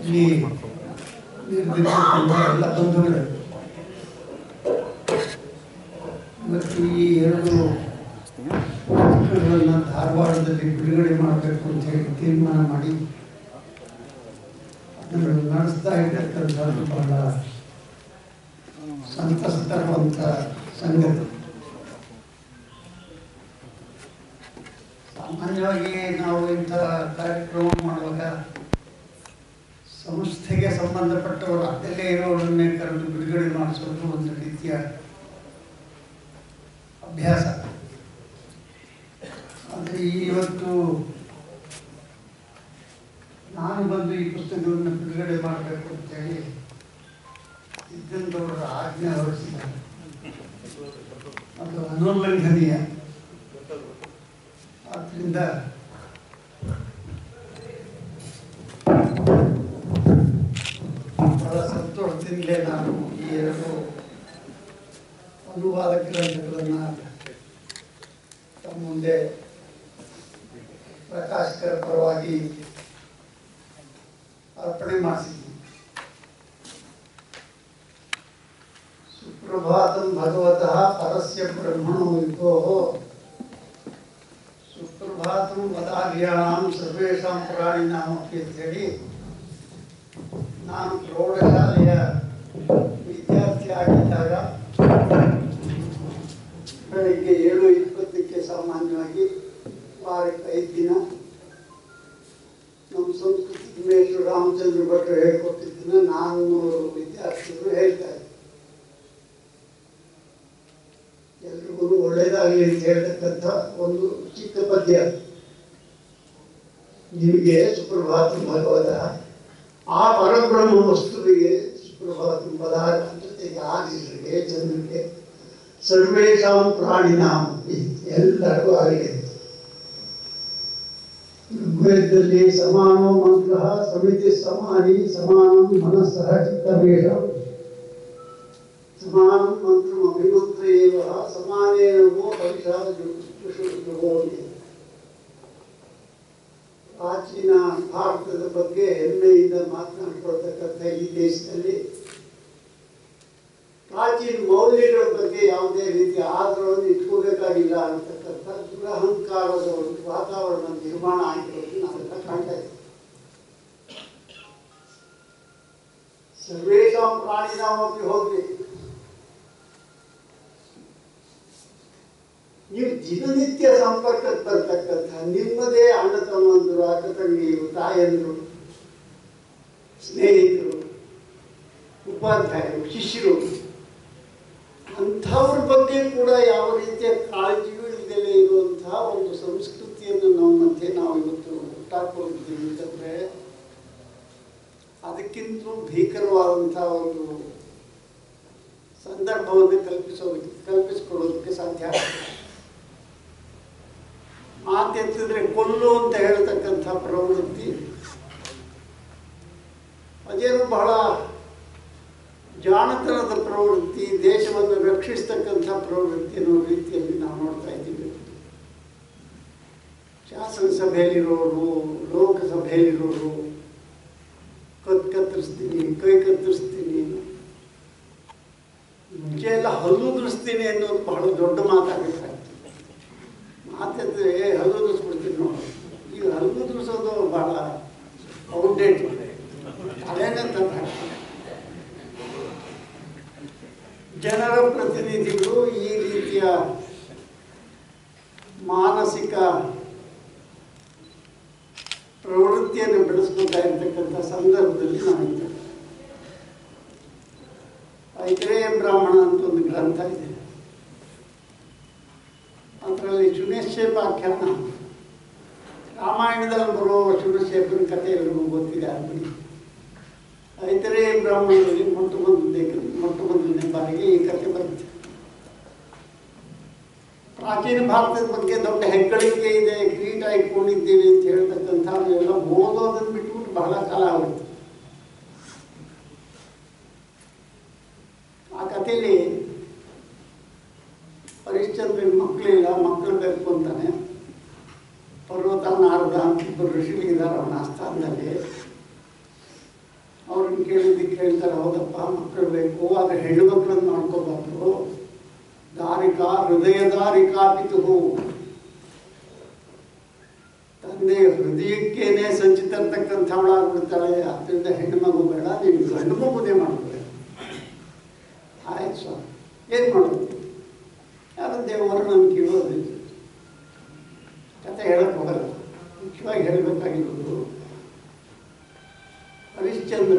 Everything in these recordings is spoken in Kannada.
ಇಲ್ಲಿ ನಿರ್ಮಿಸಿರುವ ಎಲ್ಲ ಬಂಧುಗಳೇ ಮತ್ತು ಈ ಎರಡು ಪುಸ್ತಕಗಳನ್ನು ಧಾರವಾಡದಲ್ಲಿ ಬಿಡುಗಡೆ ಮಾಡಬೇಕು ಅಂತ ಹೇಳಿ ತೀರ್ಮಾನ ಮಾಡಿ ಅದನ್ನು ನಡೆಸ್ತಾ ಇರ್ತಕ್ಕಂಥದ್ದು ಬಹಳ ಸಂತಸ ತರುವಂಥ ಸಂಗತಿ ಸಾಮಾನ್ಯವಾಗಿ ನಾವು ಇಂಥ ಕಾರ್ಯಕ್ರಮ ಮಾಡುವಾಗ ಸಂಸ್ಥೆಗೆ ಸಂಬಂಧಪಟ್ಟವರು ಅಲ್ಲೇ ಇರೋರನ್ನೇ ಕರೆದು ಬಿಡುಗಡೆ ಮಾಡಿಸೋದು ಒಂದು ರೀತಿಯ ಅಭ್ಯಾಸ ಆದರೆ ಇವತ್ತು ನಾನು ಬಂದು ಈ ಪುಸ್ತಕವನ್ನು ಬಿಡುಗಡೆ ಮಾಡಬೇಕು ಅಂತೇಳಿ ಸಿದ್ಧಂತವರ ಆಜ್ಞೆ ಹೊರಡಿಸಿದ್ದಾರೆ ಅದು ಅನುಲ್ಲಂಘನೀಯ ಆದ್ದರಿಂದ ಬಹಳ ಸಂತೋಷದಿಂದಲೇ ನಾನು ಈ ಎರಡು ಅನುವಾದ ಗ್ರಂಥಗಳನ್ನು ತಮ್ಮ ಮುಂದೆ ಪ್ರಕಾಶಕರ ಪರವಾಗಿ ಅರ್ಪಣೆ ಮಾಡಿಸಿದ್ದೀನಿ ಸುಪ್ರಭಾತಂ ಭಗವತಃ ಪರಸ್ಯ ಬ್ರಹ್ಮಣೋ ವಿಭೋಃ ಸುಪ್ರಭಾತಂ ವದಾರ್ಯಾಣಾಂ ಸರ್ವೇಷಾಂ ಪ್ರಾಣಿನಾಂ ಅಪಿ ಅಂತೇಳಿ ನಾನು ಪ್ರೌಢಶಾಲೆಯ ವಿದ್ಯಾರ್ಥಿ ಆಗಿದ್ದಾಗ ಬೆಳಗ್ಗೆ ಏಳು ಇಪ್ಪತ್ತಕ್ಕೆ ಸಾಮಾನ್ಯವಾಗಿ ವಾರಕ್ಕೆ ಐದು ದಿನ ನಮ್ಮ ಸಂಸ್ಕೃತಿ ಮೇಷ್ಟ್ರು ರಾಮಚಂದ್ರ ಭಟ್ರು ಹೇಳ್ಕೊಟ್ಟಿದ್ದನ್ನ ನಾನ್ನೂರು ವಿದ್ಯಾರ್ಥಿಗಳು ಹೇಳ್ತಾರೆ ಎಲ್ರಿಗೂ ಒಳ್ಳೇದಾಗಲಿ ಅಂತ ಹೇಳ್ತಕ್ಕಂಥ ಒಂದು ಚಿಕ್ಕ ಪದ್ಯ ನಿಮಗೆ ಸುಪ್ರಭಾತ ಭಗವತ ಆ ಪರಬ್ರಹ್ಮ ವಸ್ತುವಿಗೆ ಸುಪ್ರಭಾತ ಪದಾರ್ಥ ಜೊತೆಗೆ ಆದಿಗಳಿಗೆ ಜನರಿಗೆ ಸರ್ವೇಶಾಂ ಪ್ರಾಣಿನಾಂ ಎಲ್ಲರಿಗೂ ಆಗಲಿ ಋಗ್ವೇದದಲ್ಲಿ ಸಮಾನೋ ಮಂತ್ರ ಸಮಿತಿ ಸಮಾನಿ ಸಮಾನಂ ಮನಸ್ಸಃ ಚಿತ್ತವೇಷ ಸಮಾನಂ ಮಂತ್ರಂ ಅಭಿಮಂತ್ರ ಏವ ಸಮಾನೇನವೋ ಪರಿಸರ ಜುಗೋಣಿ ಪ್ರಾಚೀನ ಭಾರತದ ಬಗ್ಗೆ ಹೆಮ್ಮೆಯಿಂದ ಮಾತನಾಡ್ಕೊಳ್ತಕ್ಕಂಥ ಈ ದೇಶದಲ್ಲಿ ಪ್ರಾಚೀನ ಮೌಲ್ಯಗಳ ಬಗ್ಗೆ ಯಾವುದೇ ರೀತಿಯ ಆಧಾರವನ್ನು ಇಟ್ಕೋಬೇಕಾಗಿಲ್ಲ ಅಂತಕ್ಕಂಥ ದುರಹಂಕಾರದ ಒಂದು ವಾತಾವರಣ ನಿರ್ಮಾಣ ಆಗಿರೋದು ನಾವೆಲ್ಲ ಕಾಣ್ತಾ ಇದ್ದೀವಿ ಸರ್ವೇಶಾಂ ಪ್ರಾಣಿನಾಮಪಿ ಹೋಗ್ಲಿ ನೀವು ದಿನನಿತ್ಯ ಸಂಪರ್ಕಕ್ಕೆ ಬರ್ತಕ್ಕಂಥ ನಿಮ್ಮದೇ ಅಣ್ಣ ತಮ್ಮಂದರು ಅಕ್ಕ ತಂಗಿಯರು ತಾಯಂದರು ಸ್ನೇಹಿತರು ಉಪಾಧ್ಯಾಯರು ಶಿಷ್ಯರು ಅಂಥವ್ರ ಬಗ್ಗೆ ಕೂಡ ಯಾವ ರೀತಿಯ ಕಾಳಜಿಯೂ ಇಲ್ಲದೆ ಇರುವಂತಹ ಒಂದು ಸಂಸ್ಕೃತಿಯನ್ನು ನಮ್ಮ ಮಧ್ಯೆ ನಾವು ಇವತ್ತು ಹುಟ್ಟಾಕೊಂಡಿದ್ದೀವಿ ಅಂತಂದರೆ ಅದಕ್ಕಿಂತಲೂ ಭೀಕರವಾದಂತಹ ಒಂದು ಸಂದರ್ಭವನ್ನು ಕಲ್ಪಿಸೋದಕ್ಕೆ ಕಲ್ಪಿಸಿಕೊಡೋದಕ್ಕೆ ಸಾಧ್ಯ ಆಗ್ತದೆ ಮಾತೆತ್ತಿದ್ರೆ ಕೊಲ್ಲು ಅಂತ ಹೇಳ್ತಕ್ಕಂಥ ಪ್ರವೃತ್ತಿ ಅದೇನು ಬಹಳ ಜಾಣತನದ ಪ್ರವೃತ್ತಿ ದೇಶವನ್ನು ರಕ್ಷಿಸ್ತಕ್ಕಂಥ ಪ್ರವೃತ್ತಿ ಅನ್ನೋ ರೀತಿಯಲ್ಲಿ ನಾವು ನೋಡ್ತಾ ಇದ್ದೀವಿ ಶಾಸನಸಭೆಯಲ್ಲಿರೋರು ಲೋಕಸಭೆಯಲ್ಲಿರೋರು ಕತ್ ಕತ್ತರಿಸ್ತೀನಿ ಕೈ ಕತ್ತರಿಸ್ತೀನಿ ಮುಂಚೆ ಎಲ್ಲ ಹಲ್ಲು ಉದುರಿಸ್ತೀನಿ ಅನ್ನೋದು ಬಹಳ ದೊಡ್ಡ ಮಾತಾಗಬೇಕಾಗ್ತದೆ ಮಾತಾಡಿದ್ರೆ ಹಲ್ಲು ಉದುರಿಸ್ಬಿಡ್ತೀನಿ ನೋಡಿ ಈಗ ಹಲ್ಲು ಉದುರಿಸೋದು ಬಹಳ ಔಟ್ಡೇಟ್ ಅದೇನಂತ ಜನರ ಪ್ರತಿನಿಧಿಗಳು ಈ ರೀತಿಯ ಮಾನಸಿಕ ಪ್ರವೃತ್ತಿಯನ್ನು ಬೆಳೆಸ್ಕೊತಾ ಇರ್ತಕ್ಕಂಥ ಸಂದರ್ಭದಲ್ಲಿ ನಾವಿದ್ದೇವೆ ಐತ್ರೇಯ ಬ್ರಾಹ್ಮಣ ಅಂತ ಒಂದು ಗ್ರಂಥ ಇದೆ ಅದರಲ್ಲಿ ಶುನೇಶ್ಯಪಾಖ್ಯಾನ ರಾಮಾಯಣದಲ್ಲಿ ಬರುವ ಶುನಶೇಪನ ಕಥೆ ಎಲ್ರಿಗೂ ಗೊತ್ತಿದೆ ಆಗ್ಬಿಡಿ ಐತರೇಯ ಬ್ರಾಹ್ಮಣರಲ್ಲಿ ಮೊಟ್ಟ ಮೊದಲನೇ ಮೊಟ್ಟ ಮೊದಲನೇ ಬಾರಿಗೆ ಈ ಕಥೆ ಬರುತ್ತೆ ಪ್ರಾಚೀನ ಭಾರತದ ಬಗ್ಗೆ ದೊಡ್ಡ ಹೆಗ್ಗಳಿಕೆ ಇದೆ ಕಿರೀಟ ಇಟ್ಕೊಂಡಿದ್ದೀವಿ ಅಂತ ಹೇಳ್ತಕ್ಕಂಥ ಎಲ್ಲ ಓದೋದನ್ನು ಬಿಟ್ಬಿಟ್ಟು ಬಹಳ ಕಾಲ ಆಗುತ್ತೆ ಆ ಕಥೆಯಲ್ಲಿ ಹರಿಶ್ಚಂದ್ರನ ಮಕ್ಕಳಿಲ್ಲ ಮಕ್ಕಳು ಬೇಕು ಅಂತಾನೆ ಪರ್ವತ ನಾರದ ಅಂತ ಇಬ್ಬರು ಋಷಿಗಳಿದ್ದಾರೆ ಅವನ ಆಸ್ಥಾನದಲ್ಲಿ ಬೇರೆಯವ್ರನ್ನ ಕೇಳಿದ್ದಕ್ಕೆ ಹೇಳ್ತಾರೆ ಹೌದಪ್ಪ ಮಕ್ಕಳು ಬೇಕು ಆದರೆ ಹೆಣ್ಣು ಮಕ್ಕಳನ್ನು ಮಾಡ್ಕೋಬಾರ್ದು ದಾರಿಕಾ ಹೃದಯ ದಾರಿಕಾ ಪಿತುಹು ತಂದೆ ಹೃದಯಕ್ಕೇನೆ ಸಂಚಿತರ್ತಕ್ಕಂಥವಳಾಗ್ಬಿಡ್ತಾಳೆ ಅದರಿಂದ ಹೆಣ್ಣು ಮಗು ಬೇಡ ನೀನು ಗಂಡು ಮಗುನೇ ಮಾಡ್ಕೊಳ್ಳಿ ಆಯ್ತು ಸ್ವಾಮಿ ಏನು ಮಾಡೋದು ಯಾರು ದೇವರ ನಂಬಿಕೆ ಇರೋದು ಕತೆ ಹೇಳಕ್ ಹೋಗಲ್ಲ ಮುಖ್ಯವಾಗಿ ಹೇಳಬೇಕಾಗಿರೋದು ಹರಿಶ್ಚಂದ್ರ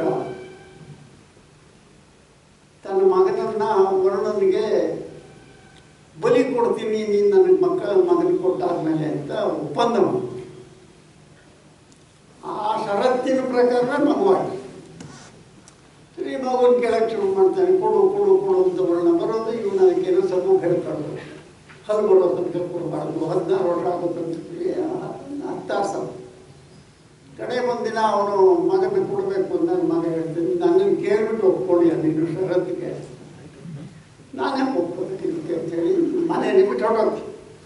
ತನ್ನ ಮಗನನ್ನ ವರುಣನಿಗೆ ಬಲಿ ಕೊಡ್ತೀನಿ ನೀನು ನನಗೆ ಮಕ್ಕಳ ಮಗನಿಗೆ ಕೊಟ್ಟಾದ್ಮೇಲೆ ಅಂತ ಒಪ್ಪಂದ ಮಾಡ್ದ. ಆ ಷರತ್ತಿನ ಪ್ರಕಾರ ಮಗುವಾಯ್ತು ಸರಿ ಮಗುನ ಕೇಳಕ್ಕೆ ಶುರು ಮಾಡ್ತಾನೆ ಕೊಡು ಕೊಡು ಕೊಡು ಅಂತ ವರ್ಣ ಬರೋದು ಇವನು ಅದಕ್ಕೇನೋ ಸ್ವಲ್ಪ ಹೇಳ್ಕೊಂಡು ಹಲ್ಲು ಬರೋ ತನಕ ಕೊಡಬಾರ್ದು ಹದಿನಾರು ವರ್ಷ ಆಗೋದಂತ ಹತ್ತಾರು ಸಾವಿರ ಕಡೆ ಒಂದಿನ ಅವನು ಮಗನ ಕೊಡಬೇಕು ಅಂತ ನನ್ನ ಮಗ ಹೇಳ್ತೀನಿ ನನ್ನನ್ನು ಕೇಳ್ಬಿಟ್ಟು ಒಪ್ಕೊಳ್ಳಿ ನೀನು ಷರತ್ತಿಗೆ ನಾನೇ ಒಪ್ಕೋಬೇಕಿರುತ್ತೆ ಅಂತ ಹೇಳಿ ಮನೆಯಲ್ಲಿ ಬಿಟ್ಟು ಹೊರಟು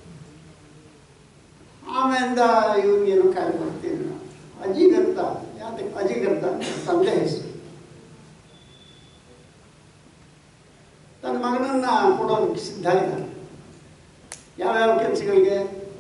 ಆಮೇಲಿಂದ ಇವನಿಗೇನು ಕಾಯಿ ಮಾಡ್ತೀನಿ ನಾನು ಅಜಿಗರ್ತ ಯಾತಕ್ಕೆ ಅಜಿಗರ್ತ ಅಂತ ತಂದೆ ಹೆಸರು ತನ್ನ ಮಗನನ್ನ ಕೊಡೋದಕ್ಕೆ ಸಿದ್ಧ ಇದ್ದಾನೆ ಯಾವ್ಯಾವ ಕೆಲಸಗಳಿಗೆ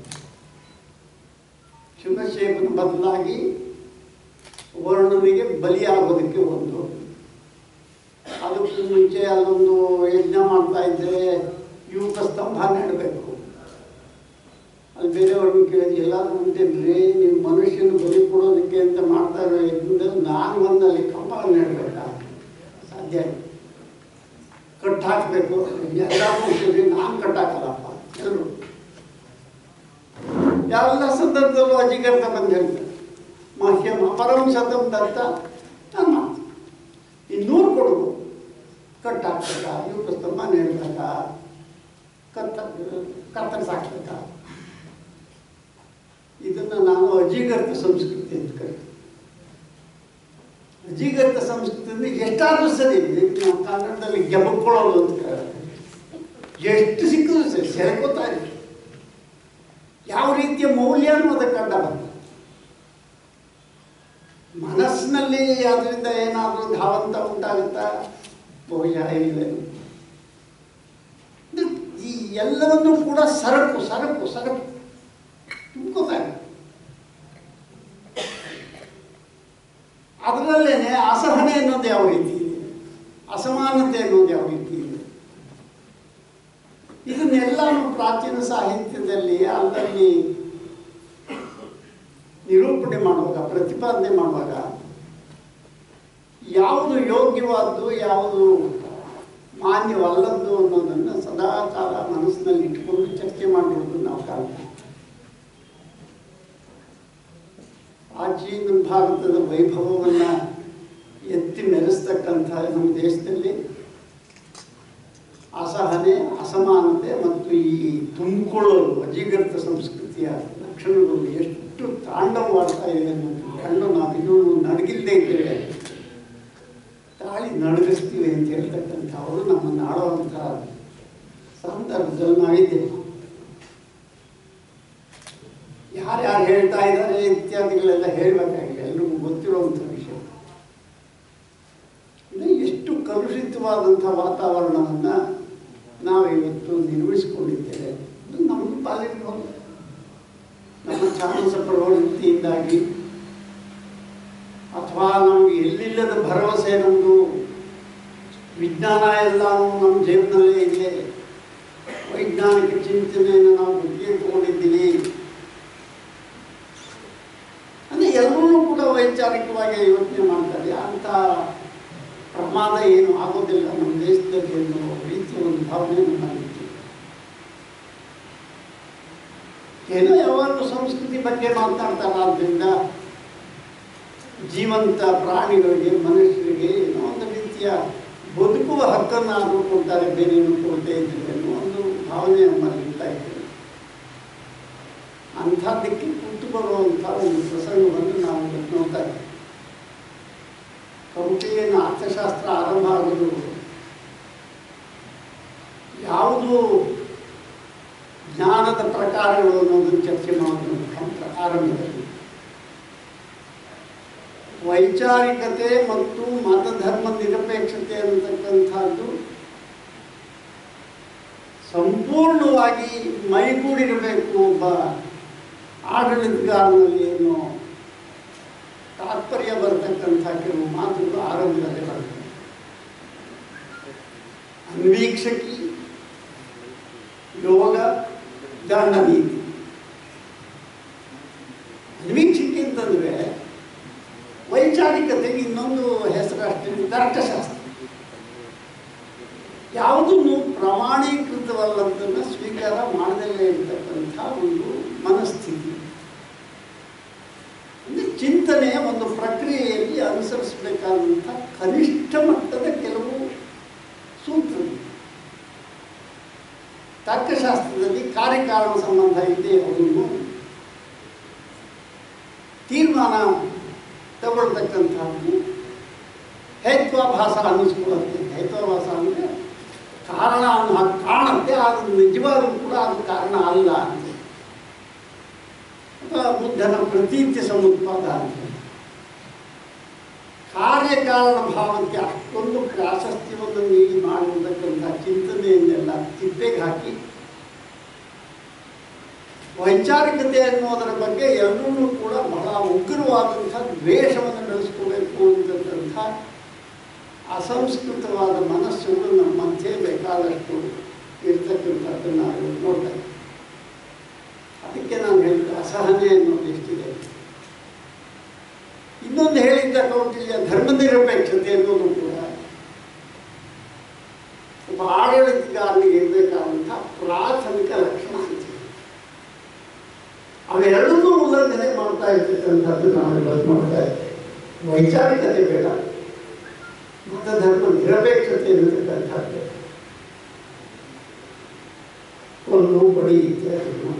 ಶಿವಶೇಪನ ಬದಲಾಗಿ ವರ್ಣನಿಗೆ ಬಲಿಯಾಗೋದಕ್ಕೆ ಒಂದು ಅದಕ್ಕೂ ಮುಂಚೆ ಅಲ್ಲೊಂದು ಯಜ್ಞ ಮಾಡ್ತಾ ಇದ್ದರೆ ಯುವಕ ಸ್ತಂಭ ನೆಡಬೇಕು ಅಲ್ಲಿ ಬೇರೆಯವ್ರನ್ನ ಕೇಳಿದ್ರೆ ಎಲ್ಲಾದ್ರೂ ಉಂಟೇನ್ರಿ ನೀವು ಮನುಷ್ಯನ ಬಲಿ ಕೊಡೋದಕ್ಕೆ ಅಂತ ಮಾಡ್ತಾ ಇರೋ ಯಜ್ಞದಲ್ಲಿ ನಾನು ಬಂದು ಅಲ್ಲಿ ಕಂಬ ನೆಡಬೇಕಾ ಸಾಧ್ಯ ಇಲ್ಲ ಕಟ್ ಹಾಕಬೇಕು ಎಲ್ಲ ಮುಗಿಸಿದ್ರಿ ನಾನು ಕಟ್ ಹಾಕಲ್ಲಪ್ಪ ಎಲ್ಲರೂ ಎಲ್ಲ ಸಂದರ್ಭದಲ್ಲೂ ಅಜಿಗರ್ತ ಬಂದು ಹೇಳ್ತಾರೆ ಮಹ್ಯಮ ಪರಂ ಸತಂ ದತ್ತ ನಾನು ಮಾಡ್ತೀನಿ ಇನ್ನೂರು ಕೊಡೋದು ಕಟ್ ಹಾಕ್ಬೇಕಾ ಇವ್ರ ಸ್ತಂಭ ನೆಡ್ಬೇಕಾ ಕತ್ತ ಕತ್ತರಿಸಾಕ್ಬೇಕಾ ಇದನ್ನು ನಾನು ಅಜಿಗರ್ತ ಸಂಸ್ಕೃತಿ ಅಂತ ಕರಿತೀನಿ ಅಜಿಗರ್ತ ಸಂಸ್ಕೃತಿ ಅಂದ್ರೆ ಎಷ್ಟಾದ್ರೂ ಸರಿ ಇದಕ್ಕೆ ನಾವು ಕನ್ನಡದಲ್ಲಿ ಗೆಬಕ್ಕೊಳ್ಳೋದು ಅಂತ ಕರೀತಾರೆ. ಎಷ್ಟು ಸಿಕ್ಕಿದ್ರು ಸರಿ ಸೆಳ್ಕೋತಾ ಇರಿ ಯಾವ ರೀತಿಯ ಮೌಲ್ಯನೂ ಅದಕ್ಕೆ ಕಂಡ ಬಂದ ಮನಸ್ಸಿನಲ್ಲಿ ಅದರಿಂದ ಏನಾದರೂ ಧಾವಂತ ಉಂಟಾಗುತ್ತಾ ಬಹುಶಃ ಇಲ್ಲ ಅಂದ್ರೆ ಈ ಎಲ್ಲವನ್ನೂ ಕೂಡ ಸರಕು ಸರಕು ಸರಕು ತುಂಬ್ಕೋತಾ ಇದೆ ಅದರಲ್ಲೇನೆ ಅಸಹನೆ ಅನ್ನೋದು ಯಾವ ರೀತಿ ಇದೆ ಅಸಮಾನತೆ ಅನ್ನೋದು ಯಾವ ರೀತಿ ಇದೆ ಇದನ್ನೆಲ್ಲಾನು ಪ್ರಾಚೀನ ಸಾಹಿತ್ಯದಲ್ಲಿ ಅಲ್ಲಲ್ಲಿ ನಿರೂಪಣೆ ಮಾಡುವಾಗ ಪ್ರತಿಪಾದನೆ ಮಾಡುವಾಗ ಯಾವುದು ಯೋಗ್ಯವಾದ್ದು ಯಾವುದು ಮಾನ್ಯವಲ್ಲದ್ದು ಅನ್ನೋದನ್ನು ಸದಾ ಕಾಲ ಮನಸ್ಸಿನಲ್ಲಿ ಇಟ್ಕೊಂಡು ಚರ್ಚೆ ಮಾಡಿರೋದು ನಾವು ಕಾಣ್ತೀವಿ ಪ್ರಾಚೀನ ಭಾರತದ ವೈಭವವನ್ನು ಎತ್ತಿ ಮೆರೆಸ್ತಕ್ಕಂಥ ನಮ್ಮ ದೇಶದಲ್ಲಿ ಅಸಹನೆ ಅಸಮಾನತೆ ಮತ್ತು ಈ ತುಂಬಿಕೊಳ್ಳೋದು ಅಜಿಗರ್ತ ಸಂಸ್ಕೃತಿಯ ಲಕ್ಷಣಗಳು ಎಷ್ಟು ತಾಂಡವವಾಡ್ತಾ ಇದೆ ಅನ್ನೋದು ಕಣ್ಣು ನಾವು ಇನ್ನೂ ನಡಗಿಲ್ಲದೆ ಇದ್ದೇವೆ ತಾಳಿ ನಡಗಿಸ್ತೀವಿ ಅಂತ ಹೇಳ್ತಕ್ಕಂಥವರು ನಮ್ಮನ್ನು ಆಳುವಂಥ ಸಂದರ್ಭದಲ್ಲಿ ನಾವಿದ್ದೇವೆ ಯಾರ್ಯಾರು ಹೇಳ್ತಾ ಇದ್ದಾರೆ ಇತ್ಯಾದಿಗಳೆಲ್ಲ ಹೇಳಬೇಕಾಗಿಲ್ಲ ಎಲ್ರಿಗೂ ಗೊತ್ತಿರುವಂಥ ವಿಷಯ ಇನ್ನು ಎಷ್ಟು ಕಲುಷಿತವಾದಂಥ ವಾತಾವರಣವನ್ನು ನಾವಿವತ್ತು ನಿರ್ಮಿಸಿಕೊಂಡಿದ್ದೇವೆ ಅದು ನಮ್ಮ ಪಾಲಿಗೆ ಬಂತು. ನಮ್ಮ ಚಾಮಸ ಪ್ರವೃತ್ತಿಯಿಂದಾಗಿ ಅಥವಾ ನಮಗೆ ಎಲ್ಲಿಲ್ಲದ ಭರವಸೆ ನಮ್ಮದು ವಿಜ್ಞಾನ ಎಲ್ಲನೂ ನಮ್ಮ ಜೀವನದಲ್ಲೇ ಇದೆ ವೈಜ್ಞಾನಿಕ ಚಿಂತನೆಯನ್ನು ನಾವು ಬುದ್ಧಿಗೆ ತಗೊಂಡಿದ್ದೀವಿ ಅಂದರೆ ಎಲ್ಲರೂ ಕೂಡ ವೈಚಾರಿಕವಾಗಿ ಯೋಚನೆ ಮಾಡ್ತಾರೆ ಅಂಥ ಪ್ರಮಾದ ಏನು ಆಗೋದಿಲ್ಲ ನಮ್ಮ ದೇಶದಲ್ಲಿ ಅನ್ನೋ ರೀತಿಯ ಒಂದು ಭಾವನೆ ನಮ್ಮಲ್ಲಿದೆ ಏನೋ ಯಾವಾಗಲೂ ಸಂಸ್ಕೃತಿ ಬಗ್ಗೆ ಮಾತನಾಡ್ತಾರೆ ಆದ್ದರಿಂದ ಜೀವಂತ ಪ್ರಾಣಿಗಳಿಗೆ ಮನುಷ್ಯರಿಗೆ ಏನೋ ಒಂದು ರೀತಿಯ ಬದುಕುವ ಹಕ್ಕನ್ನು ಆದರೂ ಕೊಡ್ತಾರೆ ಬೇರೆ ಏನು ಕೊಡದೇ ಇದ್ದರೆ ಅನ್ನೋ ಒಂದು ಭಾವನೆ ನಮ್ಮಲ್ಲಿ ಇರ್ತಾ ಇದೆ ಅಂಥದ್ದಕ್ಕೆ ಕುತ್ತು ಬರುವಂಥ ಒಂದು ಪ್ರಸಂಗವನ್ನು ನಾವು ಇವತ್ತು ನೋಡ್ತಾ ಇದ್ದೀವಿ ಕೌಟಿಲ್ಯನ ಅರ್ಥಶಾಸ್ತ್ರ ಆರಂಭ ಆಗೋದು ಯಾವುದು ಜ್ಞಾನದ ಪ್ರಕಾರಗಳು ಅನ್ನೋದನ್ನು ಚರ್ಚೆ ಮಾಡೋದು ಮುಖಾಂತರ ಆರಂಭದಲ್ಲಿ ವೈಚಾರಿಕತೆ ಮತ್ತು ಮತಧರ್ಮ ನಿರಪೇಕ್ಷತೆ ಅನ್ನತಕ್ಕಂಥದ್ದು ಸಂಪೂರ್ಣವಾಗಿ ಮೈಗೂಡಿರಬೇಕು ಒಬ್ಬ ಆಡಳಿತಗಾರನಲ್ಲಿ ಏನು ತಾತ್ಪರ್ಯ ಬರತಕ್ಕಂಥ ಕೆಲವು ಮಾತುಗಳು ಆರಂಭದಲ್ಲಿ ಬರ್ತವೆ ಅನ್ವೀಕ್ಷಕಿ ಯೋಗ ದಂಡ ನೀತಿ ಅನ್ವೀಕ್ಷಕಿ ಅಂತಂದರೆ ವೈಚಾರಿಕತೆಗೆ ಇನ್ನೊಂದು ಹೆಸರು ಅಷ್ಟೇ ತರ್ಕಶಾಸ್ತ್ರ ಯಾವುದನ್ನು ಪ್ರಮಾಣೀಕೃತವಲ್ಲದನ್ನು ಸ್ವೀಕಾರ ಮಾಡದಲ್ಲೇ ಇರತಕ್ಕಂಥ ಒಂದು ಮನಸ್ಥಿತಿ ಅಂದರೆ ಚಿಂತನೆಯ ಒಂದು ಪ್ರಕ್ರಿಯೆಯಲ್ಲಿ ಅನುಸರಿಸಬೇಕಾದಂಥ ಕನಿಷ್ಠ ಮಟ್ಟದ ಕೆಲವು ಸೂತ್ರಗಳು ತರ್ಕಶಾಸ್ತ್ರದಲ್ಲಿ ಕಾರ್ಯಕಾರಣ ಸಂಬಂಧ ಇದೆ ಅದನ್ನು ತೀರ್ಮಾನ ತಗೊಳ್ತಕ್ಕಂಥದ್ದು ಹೇತ್ವಾಭಾಸ ಅನ್ನಿಸ್ಕೊಳ್ಳುತ್ತೆ ಹೇತ್ವಾಭಾಸ ಅಂದರೆ ಕಾರಣ ಅನ್ನೋ ಹಾಗೆ ಕಾಣುತ್ತೆ ಅದು ನಿಜವಾಗ್ಲೂ ಕೂಡ ಅದು ಕಾರಣ ಅಲ್ಲ ಅಂತ ಅಥವಾ ಬುದ್ಧನ ಪ್ರತೀತಿ ಸಮುತ್ಪಾದ ಅಂತ ಕಾರ್ಯಕಾರಣ ಭಾವಕ್ಕೆ ಅಷ್ಟೊಂದು ಪ್ರಾಶಸ್ತ್ಯವನ್ನು ನೀಡಿ ಮಾಡಿರ್ತಕ್ಕಂಥ ಚಿಂತನೆಯನ್ನೆಲ್ಲ ತಿಪ್ಪೆಗೆ ಹಾಕಿ ವೈಚಾರಿಕತೆ ಅನ್ನೋದರ ಬಗ್ಗೆ ಎಲ್ಲರೂ ಕೂಡ ಬಹಳ ಉಗ್ರವಾದಂಥ ದ್ವೇಷವನ್ನು ಬೆಳೆಸ್ಕೋಬೇಕು ಅಂತಕ್ಕಂಥ ಅಸಂಸ್ಕೃತವಾದ ಮನಸ್ಸುಗಳು ನಮ್ಮ ಮಧ್ಯೆ ಬೇಕಾದಷ್ಟು ಇರ್ತಕ್ಕಂಥದ್ದನ್ನು ನಾವು ನೋಡ್ತಾ ಇದ್ದೀವಿ. ಅದಕ್ಕೆ ನಾನು ಹೇಳಿದ ಅಸಹನೆ ಅನ್ನೋದು ಎಷ್ಟಿದೆ ಇನ್ನೊಂದು ಹೇಳಿದ್ದ ಕೌಟಿಲ್ಯ ಧರ್ಮನಿರಪೇಕ್ಷತೆ ಅನ್ನೋದು ಕೂಡ ಒಬ್ಬ ಆಡಳಿತಗಾರನಿಗೆ ಇರಬೇಕಾದಂಥ ಪ್ರಾಥಮಿಕ ಲಕ್ಷಣ ಅಂತ ಅವೆರಡನ್ನೂ ಉಲ್ಲಂಘನೆ ಮಾಡ್ತಾ ಇರ್ತಕ್ಕಂಥದ್ದು ನಾವು ಇವತ್ತು ನೋಡ್ತಾ ಇದ್ದೇವೆ ವೈಚಾರಿಕತೆ ಬೇಡ ಮತಧರ್ಮ ನಿರಪೇಕ್ಷತೆ ಇರತಕ್ಕಂಥದ್ದು ಒಂದು ಬಡಿ ಇತ್ಯಾದಿ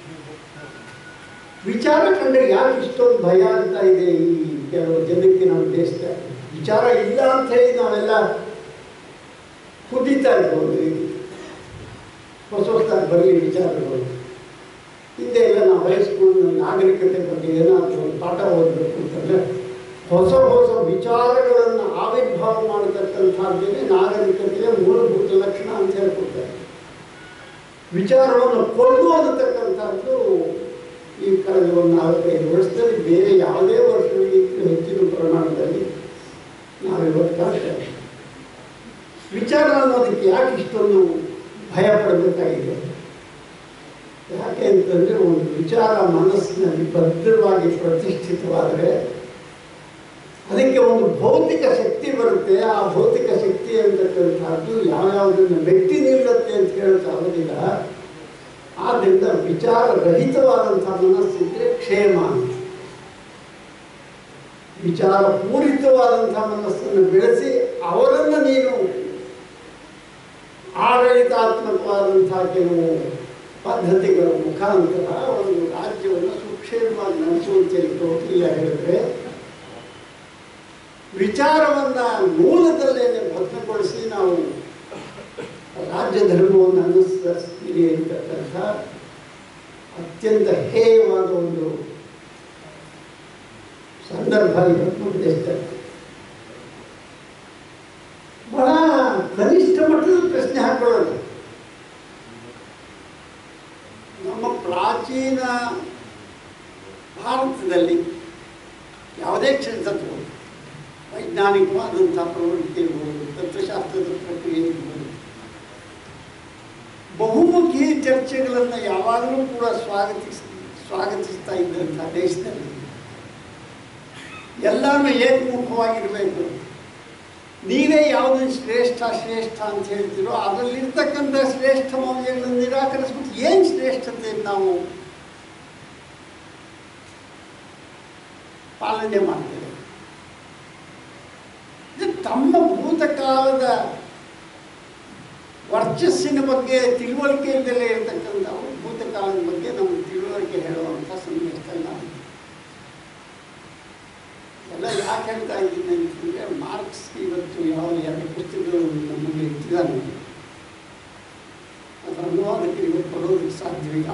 ವಿಚಾರ ಕಂಡ್ರೆ ಯಾಕೆ ಇಷ್ಟೊಂದು ಭಯ ಆಗ್ತಾ ಇದೆ ಈ ಕೆಲವು ಜನಕ್ಕೆ ನಮ್ಮ ದೇಶದಲ್ಲಿ ವಿಚಾರ ಇಲ್ಲ ಅಂತ ಹೇಳಿ ನಾವೆಲ್ಲ ಕುದಿತಾ ಇರ್ಬೋದು ಈಗ ಹೊಸ ಹೊಸದಾಗಿ ಬರಲಿ ವಿಚಾರಗಳು ಹಿಂದೆ ಎಲ್ಲ ನಾವು ಹೈಸ್ಕೂಲ್ ನಾಗರಿಕತೆ ಬಗ್ಗೆ ಏನಾದರೂ ಒಂದು ಪಾಠ ಓದಬೇಕು ಅಂತಂದರೆ ಹೊಸ ಹೊಸ ವಿಚಾರಗಳನ್ನು ಆವಿರ್ಭಾವ ಮಾಡತಕ್ಕಂಥದ್ದೇ ನಾಗರಿಕತೆಯ ಮೂಲಭೂತ ಲಕ್ಷಣ ಅಂತ ಹೇಳ್ಕೊಡ್ತಾರೆ ವಿಚಾರವನ್ನು ಕೊಂಡು ಅನ್ನತಕ್ಕಂಥದ್ದು ಈ ಕಳೆದ ಒಂದು ನಾಲ್ಕೈದು ವರ್ಷದಲ್ಲಿ ಬೇರೆ ಯಾವುದೇ ವರ್ಷಗಳಿಗಿಂತ ಹೆಚ್ಚಿನ ಪ್ರಮಾಣದಲ್ಲಿ ನಾವಿವತ್ತು ಕಾಣ್ತಾ ಇದ್ದೀವಿ. ವಿಚಾರ ಅನ್ನೋದಕ್ಕೆ ಯಾಕೆ ಇಷ್ಟೊಂದು ಭಯ ಪಡಬೇಕಾಗಿದೆ ಯಾಕೆ ಅಂತಂದರೆ ಒಂದು ವಿಚಾರ ಮನಸ್ಸಿನಲ್ಲಿ ಭದ್ರವಾಗಿ ಪ್ರತಿಷ್ಠಿತವಾದರೆ ಅದಕ್ಕೆ ಒಂದು ಭೌತಿಕ ಶಕ್ತಿ ಬರುತ್ತೆ ಆ ಭೌತಿಕ ಶಕ್ತಿ ಅಂತಕ್ಕಂಥದ್ದು ಯಾವ್ಯಾವುದನ್ನು ವ್ಯಕ್ತಿ ನಿಲ್ಲುತ್ತೆ ಅಂತ ಹೇಳೋಕ್ಕಾಗೋದಿಲ್ಲ ಆದ್ದರಿಂದ ವಿಚಾರ ರಹಿತವಾದಂಥ ಮನಸ್ಸಿದ್ರೆ ಕ್ಷೇಮ ಅಂತ ವಿಚಾರ ಪೂರಿತವಾದಂಥ ಮನಸ್ಸನ್ನು ಬೆಳೆಸಿ ಅವರನ್ನು ನೀನು ಆಡಳಿತಾತ್ಮಕವಾದಂಥ ಕೆಲವು ಪದ್ಧತಿಗಳ ಮುಖಾಂತರ ಒಂದು ರಾಜ್ಯವನ್ನು ಸುಕ್ಷೇಮವಾಗಿ ನಡೆಸುವಂತೇಳಿ ಕೌಟಿಲ್ಯ ಹೇಳಿದ್ರೆ ವಿಚಾರವನ್ನು ಮೂಲದಲ್ಲೇನೆ ಭದ್ರಗೊಳಿಸಿ ನಾವು ರಾಜ್ಯ ಧರ್ಮವನ್ನು ಅನುಸರಿಸ್ತೀರಿ ಅಂತಕ್ಕಂಥ ಅತ್ಯಂತ ಹೇಯವಾದ ಒಂದು ಸಂದರ್ಭ ಇವತ್ತು ನಮ್ಮ ದೇಶದಲ್ಲಿ ಬಹಳ ಕನಿಷ್ಠ ಮಟ್ಟದ ಪ್ರಶ್ನೆ ಹಾಕೊಳ್ಳೋದು ನಮ್ಮ ಪ್ರಾಚೀನ ಭಾರತದಲ್ಲಿ ಯಾವುದೇ ಕ್ಷೇತ್ರ ವೈಜ್ಞಾನಿಕವಾದಂಥ ಪ್ರವೃತ್ತಿ ಇರ್ಬೋದು ತತ್ವಶಾಸ್ತ್ರದ ಪ್ರಕ್ರಿಯೆ ಇರ್ಬೋದು ಬಹುಮುಖಿ ಚರ್ಚೆಗಳನ್ನು ಯಾವಾಗಲೂ ಕೂಡ ಸ್ವಾಗತಿಸ್ ಸ್ವಾಗತಿಸ್ತಾ ಇದ್ದಂಥ ದೇಶದಲ್ಲಿ ಎಲ್ಲರೂ ಏಕಮುಖವಾಗಿರಬೇಕು ನೀವೇ ಯಾವುದನ್ನು ಶ್ರೇಷ್ಠ ಶ್ರೇಷ್ಠ ಅಂತ ಹೇಳ್ತೀರೋ ಅದರಲ್ಲಿರ್ತಕ್ಕಂಥ ಶ್ರೇಷ್ಠ ಮೌಲ್ಯಗಳನ್ನು ನಿರಾಕರಿಸ್ಬಿಟ್ಟು ಏನು ಶ್ರೇಷ್ಠತೆ ನಾವು ಪಾಲನೆ ಮಾಡ್ತೇವೆ ಇದು ತಮ್ಮ ಭೂತಕಾಲದ ವರ್ಚಸ್ಸಿನ ಬಗ್ಗೆ ತಿಳುವಳಿಕೆ ಇಲ್ಲದೆ ಇರತಕ್ಕಂಥ ಭೂತಕಾಲದ ಬಗ್ಗೆ ನಮಗೆ ತಿಳುವಳಿಕೆ ಹೇಳುವಂಥ ಸಂದೇಶದಲ್ಲಿ ನಾವು ಎಲ್ಲ ಯಾಕೆ ಹೇಳ್ತಾ ಇದ್ದೀನಿ ಅಂತಂದರೆ ಮಾರ್ಕ್ಸ್ ಇವತ್ತು ಯಾವ ಎರಡು ಪುಸ್ತಕಗಳು ನಮಗೆ ಇಟ್ಟಿದ್ದಾನೆ ಅದರ ಅನುವಾದಕ್ಕೆ ಇವತ್ತು ಕೊಡೋದಕ್ಕೆ ಸಾಧ್ಯವಿಲ್ಲ